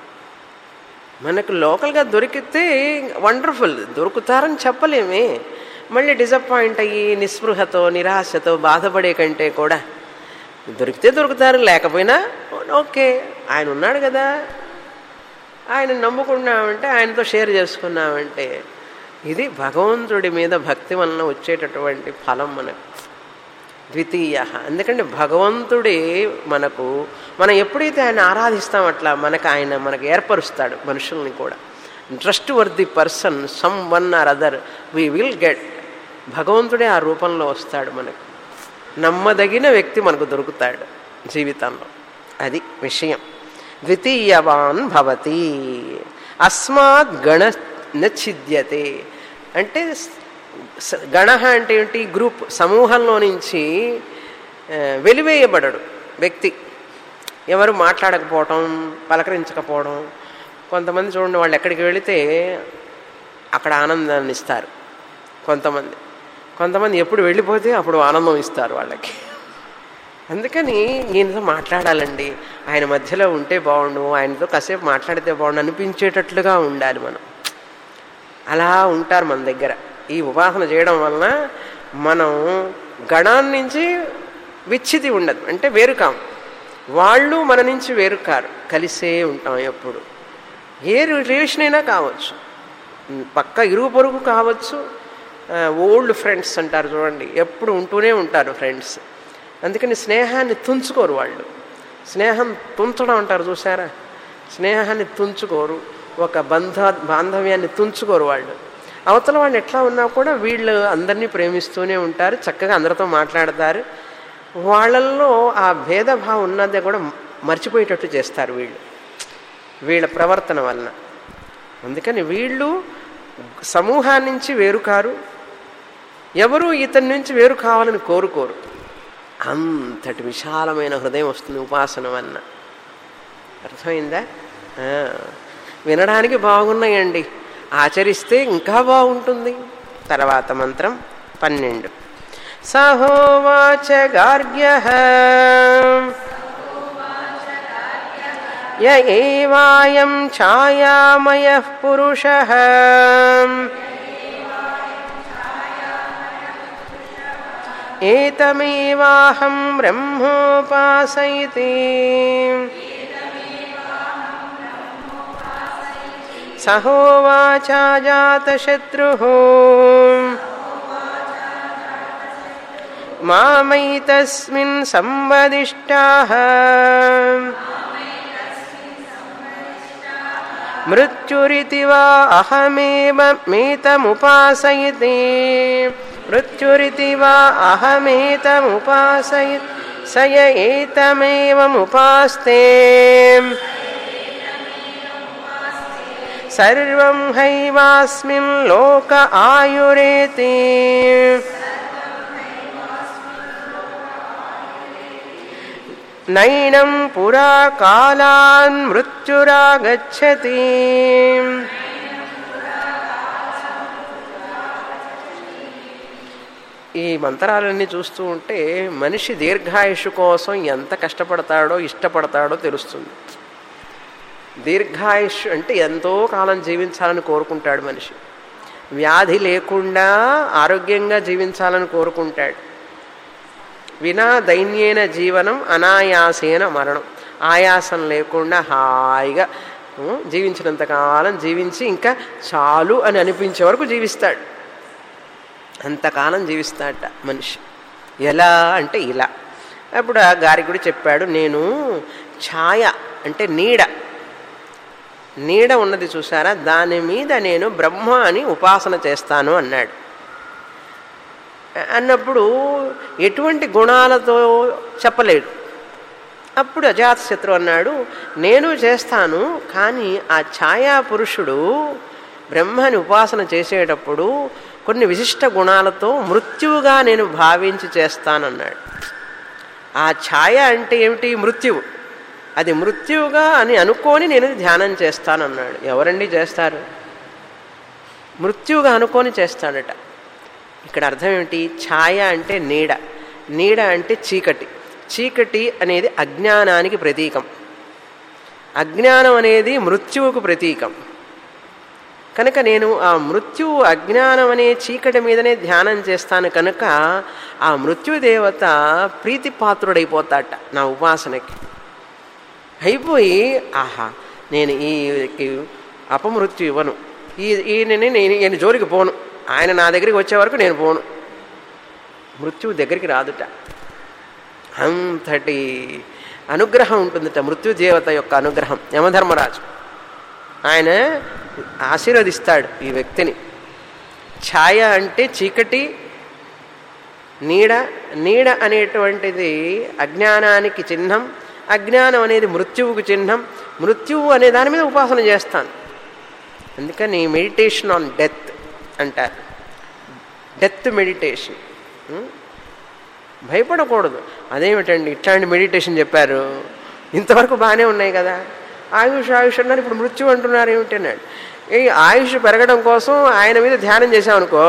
మనకు లోకల్గా దొరికితే వండర్ఫుల్ దొరుకుతారని చెప్పలేమే మళ్ళీ డిసప్పాయింట్ అయ్యి నిస్పృహతో నిరాశతో బాధపడే కంటే కూడా దొరికితే దొరుకుతారు లేకపోయినా ఓకే ఆయన ఉన్నాడు కదా ఆయన నమ్ముకున్నామంటే ఆయనతో షేర్ చేసుకున్నామంటే ఇది భగవంతుడి మీద భక్తి వలన వచ్చేటటువంటి ఫలం మనకు ద్వితీయ ఎందుకంటే భగవంతుడే మనకు మనం ఎప్పుడైతే ఆయన ఆరాధిస్తాం అట్లా మనకు ఆయన మనకు ఏర్పరుస్తాడు మనుషుల్ని కూడా trustworthy person someone or other we will get భగవంతుడే ఆ రూపంలో వస్తాడు మనకు నమ్మదగిన వ్యక్తి మనకు దొరుకుతాడు జీవితంలో అది విషయం ద్వితీయవాన్ భవతి అస్మాత్ గణ నచ్చిద్యతే అంటే స- గణ అంటే ఏంటి గ్రూప్ సమూహంలో నుంచి ఆ, వెలివేయబడడు వ్యక్తి ఎవరు మాట్లాడకపోవటం పలకరించకపోవడం కొంతమంది చూడండి వాళ్ళు ఎక్కడికి వెళితే అక్కడ ఆనందాన్ని ఇస్తారు కొంతమంది కొంతమంది ఎప్పుడు వెళ్ళిపోతే అప్పుడు ఆనందం ఇస్తారు వాళ్ళకి అందుకని ఈయనతో మాట్లాడాలండి ఆయన మధ్యలో ఉంటే బాగుండు ఆయనతో కాసేపు మాట్లాడితే బాగుండు అనిపించేటట్లుగా ఉండాలి మనం అలా ఉంటారు మన దగ్గర ఈ ఉపాసన చేయడం వలన మనం గణాన్ని నుంచి విచ్చితి ఉండదు అంటే వేరు కాం వాళ్ళు మన నుంచి వేరు కారు కలిసే ఉంటాం ఎప్పుడు ఏ రిలేషన్ అయినా కావచ్చు పక్క ఇరుగు పొరుగు కావచ్చు ఓల్డ్ ఫ్రెండ్స్ అంటారు చూడండి ఎప్పుడు ఉంటూనే ఉంటారు ఫ్రెండ్స్ అందుకని స్నేహాన్ని తుంచుకోరు వాళ్ళు స్నేహం తుంచడం అంటారు చూసారా స్నేహాన్ని తుంచుకోరు ఒక బంధ బాంధవ్యాన్ని తుంచుకోరు వాళ్ళు అవతల వాళ్ళు ఎట్లా ఉన్నా కూడా వీళ్ళు అందరినీ ప్రేమిస్తూనే ఉంటారు చక్కగా అందరితో మాట్లాడతారు వాళ్ళల్లో ఆ భేదభావం ఉన్నదే కూడా మర్చిపోయేటట్టు చేస్తారు వీళ్ళు వీళ్ళ ప్రవర్తన వలన అందుకని వీళ్ళు సమూహాన్ని నుంచి వేరు కారు ఎవరు ఇతని నుంచి వేరు కావాలని కోరుకోరు అంతటి విశాలమైన హృదయం వస్తుంది ఉపాసన వలన అర్థమైందా ఆ, వినడానికి బాగున్నాయండి ఆచరిస్తే ఇంకా బాగుంటుంది తర్వాత మంత్రం పన్నెండు సహోవాచ గార్గ్య య ఏవాయం ఛాయామయ పురుష ఏతమేవాహం బ్రహ్మోపాసయితి సహోవాచా జాతశత్రు మామైతస్మిన్ సంవదిష్టాః మృత్యురితి వా అహమేవ మేతముపాసయితి మృత్యురితి వా అహమేతముపాసయి సయ ఏతమేవముపాస్తే సర్వం హైవాస్మిన్ లోక ఆయురేతి నైనం పురా కాలాన్ మృత్యురాగచ్చతి ఈ మంత్రాలన్నీ చూస్తూ ఉంటే మనిషి దీర్ఘాయుషు కోసం ఎంత కష్టపడతాడో ఇష్టపడతాడో తెలుస్తుంది దీర్ఘాయుష్ అంటే ఎంతో కాలం జీవించాలని కోరుకుంటాడు మనిషి వ్యాధి లేకుండా ఆరోగ్యంగా జీవించాలని కోరుకుంటాడు వినా దైన్యేన జీవనం అనాయాసేన మరణం ఆయాసం లేకుండా హాయిగా ఉం, జీవించినంతకాలం జీవించి ఇంకా చాలు అని అనిపించే వరకు జీవిస్తాడు అంతకాలం జీవిస్తాడట మనిషి ఎలా అంటే ఇలా అప్పుడు ఆ గారికుడు చెప్పాడు నేను ఛాయ అంటే నీడ నీడ ఉన్నది చూసారా దాని మీద నేను బ్రహ్మ అని ఉపాసన చేస్తాను అన్నాడు అన్నప్పుడు ఎటువంటి గుణాలతో చెప్పలేడు అప్పుడు అజాతశత్రు అన్నాడు నేను చేస్తాను కానీ ఆ ఛాయా పురుషుడు బ్రహ్మని ఉపాసన చేసేటప్పుడు కొన్ని విశిష్ట గుణాలతో మృత్యువుగా నేను భావించి చేస్తానన్నాడు ఆ ఛాయ అంటే ఏమిటి మృత్యువు అది మృత్యువుగా అని అనుకొని నేను ధ్యానం చేస్తానన్నాడు ఎవరండి చేస్తారు మృత్యువుగా అనుకొని చేస్తాడట ఇక్కడ అర్థం ఏమిటి ఛాయ అంటే నీడ నీడ అంటే చీకటి చీకటి అనేది అజ్ఞానానికి ప్రతీకం అజ్ఞానం అనేది మృత్యువుకు ప్రతీకం కనుక నేను ఆ మృత్యు అజ్ఞానం అనే చీకటి మీదనే ధ్యానం చేస్తాను కనుక ఆ మృత్యుదేవత ప్రీతిపాత్రుడైపోతాట నా ఉపాసనకి అయిపోయి ఆహా నేను ఈ ఈ అపమృత్యు ఇవ్వను ఈ ఈయనని నేను ఈయన జోలికి పోను ఆయన నా దగ్గరికి వచ్చే వరకు నేను పోను మృత్యువు దగ్గరికి రాదుట అంతటి అనుగ్రహం ఉంటుందట మృత్యుదేవత యొక్క అనుగ్రహం యమధర్మరాజు ఆయన ఆశీర్వదిస్తాడు ఈ వ్యక్తిని ఛాయ అంటే చీకటి నీడ నీడ అనేటువంటిది అజ్ఞానానికి చిహ్నం అజ్ఞానం అనేది మృత్యువుకు చిహ్నం మృత్యువు అనే దాని మీద ఉపాసన చేస్తాను అందుకని మెడిటేషన్ ఆన్ డెత్ అంటారు డెత్ మెడిటేషన్ ఉం? భయపడకూడదు అదేమిటండి ఇట్లాంటి మెడిటేషన్ చెప్పారు ఇంతవరకు బాగానే ఉన్నాయి కదా ఆయుష్ ఆయుష్ అన్నారు ఇప్పుడు మృత్యు అంటున్నారు ఏమిటి అన్నాడు ఈ ఆయుష్ పెరగడం కోసం ఆయన మీద ధ్యానం చేశామనుకో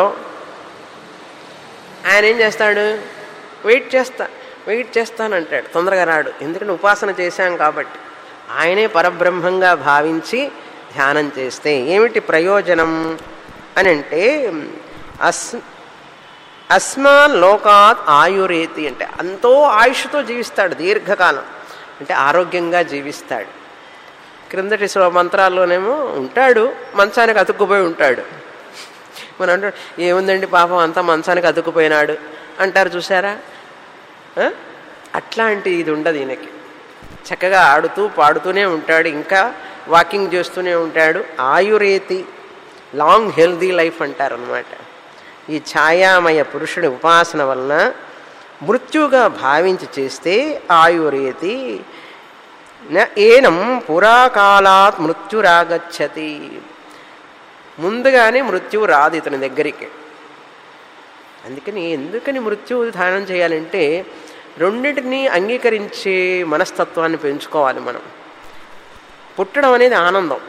ఆయన ఏం చేస్తాడు వెయిట్ చేస్తా వెయిట్ చేస్తానంటాడు తొందరగా రాడు ఎందుకంటే ఉపాసన చేశాం కాబట్టి ఆయనే పరబ్రహ్మంగా భావించి ధ్యానం చేస్తే ఏమిటి ప్రయోజనం అని అంటే అస్ అస్మాన్ లోకాత్ ఆయురేతి అంటే అంతో ఆయుష్తో జీవిస్తాడు దీర్ఘకాలం అంటే ఆరోగ్యంగా జీవిస్తాడు క్రిందటి స్వ- మంత్రాల్లోనేమో ఉంటాడు మంచానికి అతుక్కుపోయి ఉంటాడు మనం అంటాడు ఏముందండి పాపం అంతా మంచానికి అతుక్కుపోయినాడు అంటారు చూసారా ఆ? అట్లాంటి ఇది ఉండదు ఈయనకి చక్కగా ఆడుతూ పాడుతూనే ఉంటాడు ఇంకా వాకింగ్ చేస్తూనే ఉంటాడు ఆయురేతి లాంగ్ హెల్దీ లైఫ్ అంటారు అనమాట ఈ ఛాయామయ పురుషుడి ఉపాసన వలన మృత్యుగా భావించి చేస్తే ఆయురేతి న ఏనం పురాకాలాత్ మృత్యురాగచ్చతి ముందుగానే మృత్యువు రాదు ఇతని దగ్గరికి అందుకని ఎందుకని మృత్యువు ధ్యానం చేయాలంటే రెండింటినీ అంగీకరించే మనస్తత్వాన్ని పెంచుకోవాలి మనం పుట్టడం అనేది ఆనందం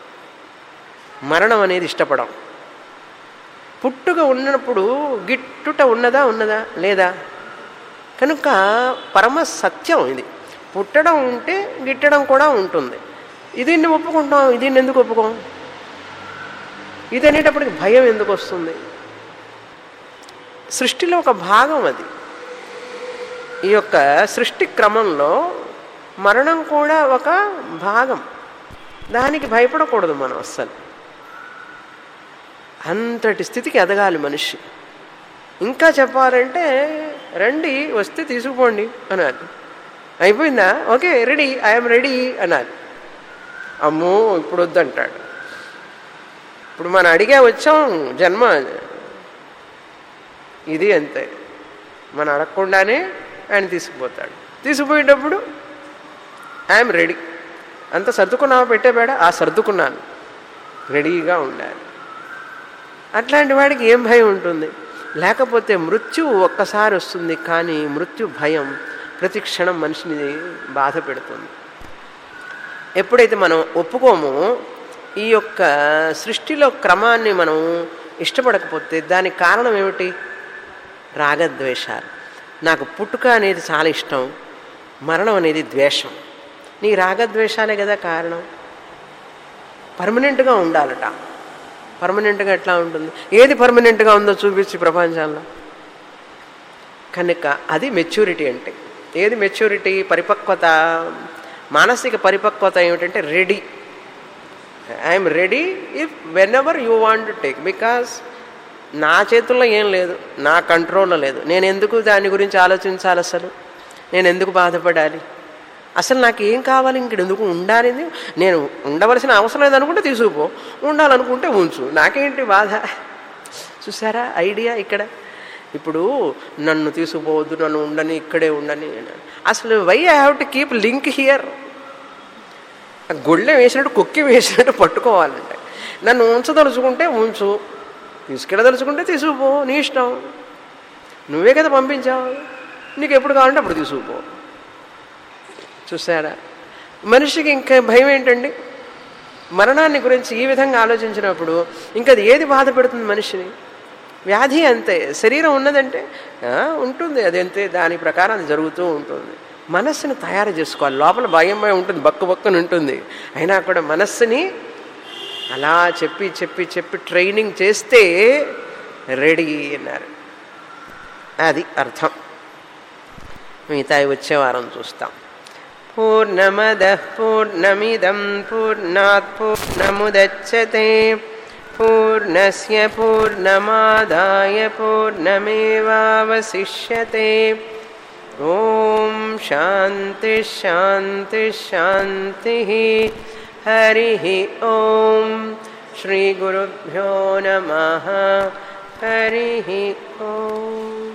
మరణం అనేది ఇష్టపడం పుట్టుక ఉన్నప్పుడు గిట్టుట ఉన్నదా ఉన్నదా లేదా కనుక పరమ సత్యం ఇది పుట్టడం ఉంటే గిట్టడం కూడా ఉంటుంది ఇది ఒప్పుకుంటాం ఇది ఎందుకు ఒప్పుకోం ఇది అనేటప్పటికి భయం ఎందుకు వస్తుంది సృష్టిలో ఒక భాగం అది ఈ యొక్క సృష్టి క్రమంలో మరణం కూడా ఒక భాగం దానికి భయపడకూడదు మనం అస్సలు అంతటి స్థితికి ఎదగాలి మనిషి ఇంకా చెప్పాలంటే రండి వస్తే తీసుకుపోండి అనాలి అయిపోయిందా ఓకే రెడీ ఐఎమ్ రెడీ అనాలి అమ్మో ఇప్పుడు వద్దంటాడు ఇప్పుడు మనం అడిగే వచ్చాం జన్మ ఇది అంతే మనం అడగకుండానే ఆయన తీసుకుపోతాడు తీసుకుపోయేటప్పుడు ఐఎమ్ రెడీ అంత సర్దుకున్నావా పెట్టేబేడ ఆ సర్దుకున్నాను రెడీగా ఉండాలి అట్లాంటి వాడికి ఏం భయం ఉంటుంది లేకపోతే మృత్యు ఒక్కసారి వస్తుంది కానీ మృత్యు భయం ప్రతి క్షణం మనిషిని బాధ పెడుతుంది ఎప్పుడైతే మనం ఒప్పుకోమో ఈ యొక్క సృష్టిలో క్రమాన్ని మనం ఇష్టపడకపోతే దానికి కారణం ఏమిటి రాగద్వేషాలు నాకు పుట్టుక అనేది చాలా ఇష్టం మరణం అనేది ద్వేషం నీ రాగద్వేషాలే కదా కారణం పర్మనెంట్గా ఉండాలట పర్మనెంట్గా ఎట్లా ఉంటుంది ఏది పర్మనెంట్గా ఉందో చూపించి ప్రపంచంలో కనుక అది మెచ్యూరిటీ అంటే ఏది మెచ్యూరిటీ పరిపక్వత మానసిక పరిపక్వత ఏమిటంటే ready I'm ready if whenever you want to take because నా చేతుల్లో ఏం లేదు నా కంట్రోల్లో లేదు నేను ఎందుకు దాని గురించి ఆలోచించాలి అసలు నేను ఎందుకు బాధపడాలి అసలు నాకు ఏం కావాలి ఇంక ఎందుకు ఉండాలి నేను ఉండవలసిన అవసరం లేదనుకుంటే తీసుకుపో ఉండాలనుకుంటే ఉంచు నాకేంటి బాధ చూసారా ఐడియా ఇక్కడ ఇప్పుడు నన్ను తీసుకుపోవద్దు నన్ను ఉండని ఇక్కడే ఉండని అసలు why I have to keep link here గొళ్ళెం వేసినట్టు కుక్కి వేసినట్టు పట్టుకోవాలంటే నన్ను ఉంచదలుచుకుంటే ఉంచు తీసుకెళ్ళదలుచుకుంటే తీసుకుపో నీ ఇష్టం నువ్వే కదా పంపించావు నీకు ఎప్పుడు కావాలంటే అప్పుడు తీసుకుపో చూసారా మనిషికి ఇంకా భయం ఏంటండి మరణాన్ని గురించి ఈ విధంగా ఆలోచించినప్పుడు ఇంకా అది ఏది బాధ పెడుతుంది మనిషిని వ్యాధి అంతే శరీరం ఉన్నదంటే ఆ, ఉంటుంది అది అంతే దాని ప్రకారం అది జరుగుతూ ఉంటుంది మనస్సుని తయారు చేసుకోవాలి లోపల భయం భయం ఉంటుంది బక్కు బక్కుని ఉంటుంది అయినా కూడా మనస్సుని అలా చెప్పి చెప్పి చెప్పి ట్రైనింగ్ చేస్తే రెడీ అన్నారు అది అర్థం మిగతా వచ్చే వారం చూస్తాం పూర్ణమద పూర్ణమిదం పూర్ణాత్ పూర్ణముదచ్చతే పూర్ణస్య పూర్ణమాదాయ పూర్ణమేవావశిష్యతే ఓం శాంతి శాంతి శాంతి హరి ఓం శ్రీ గురుభ్యో నమ హరి ఓం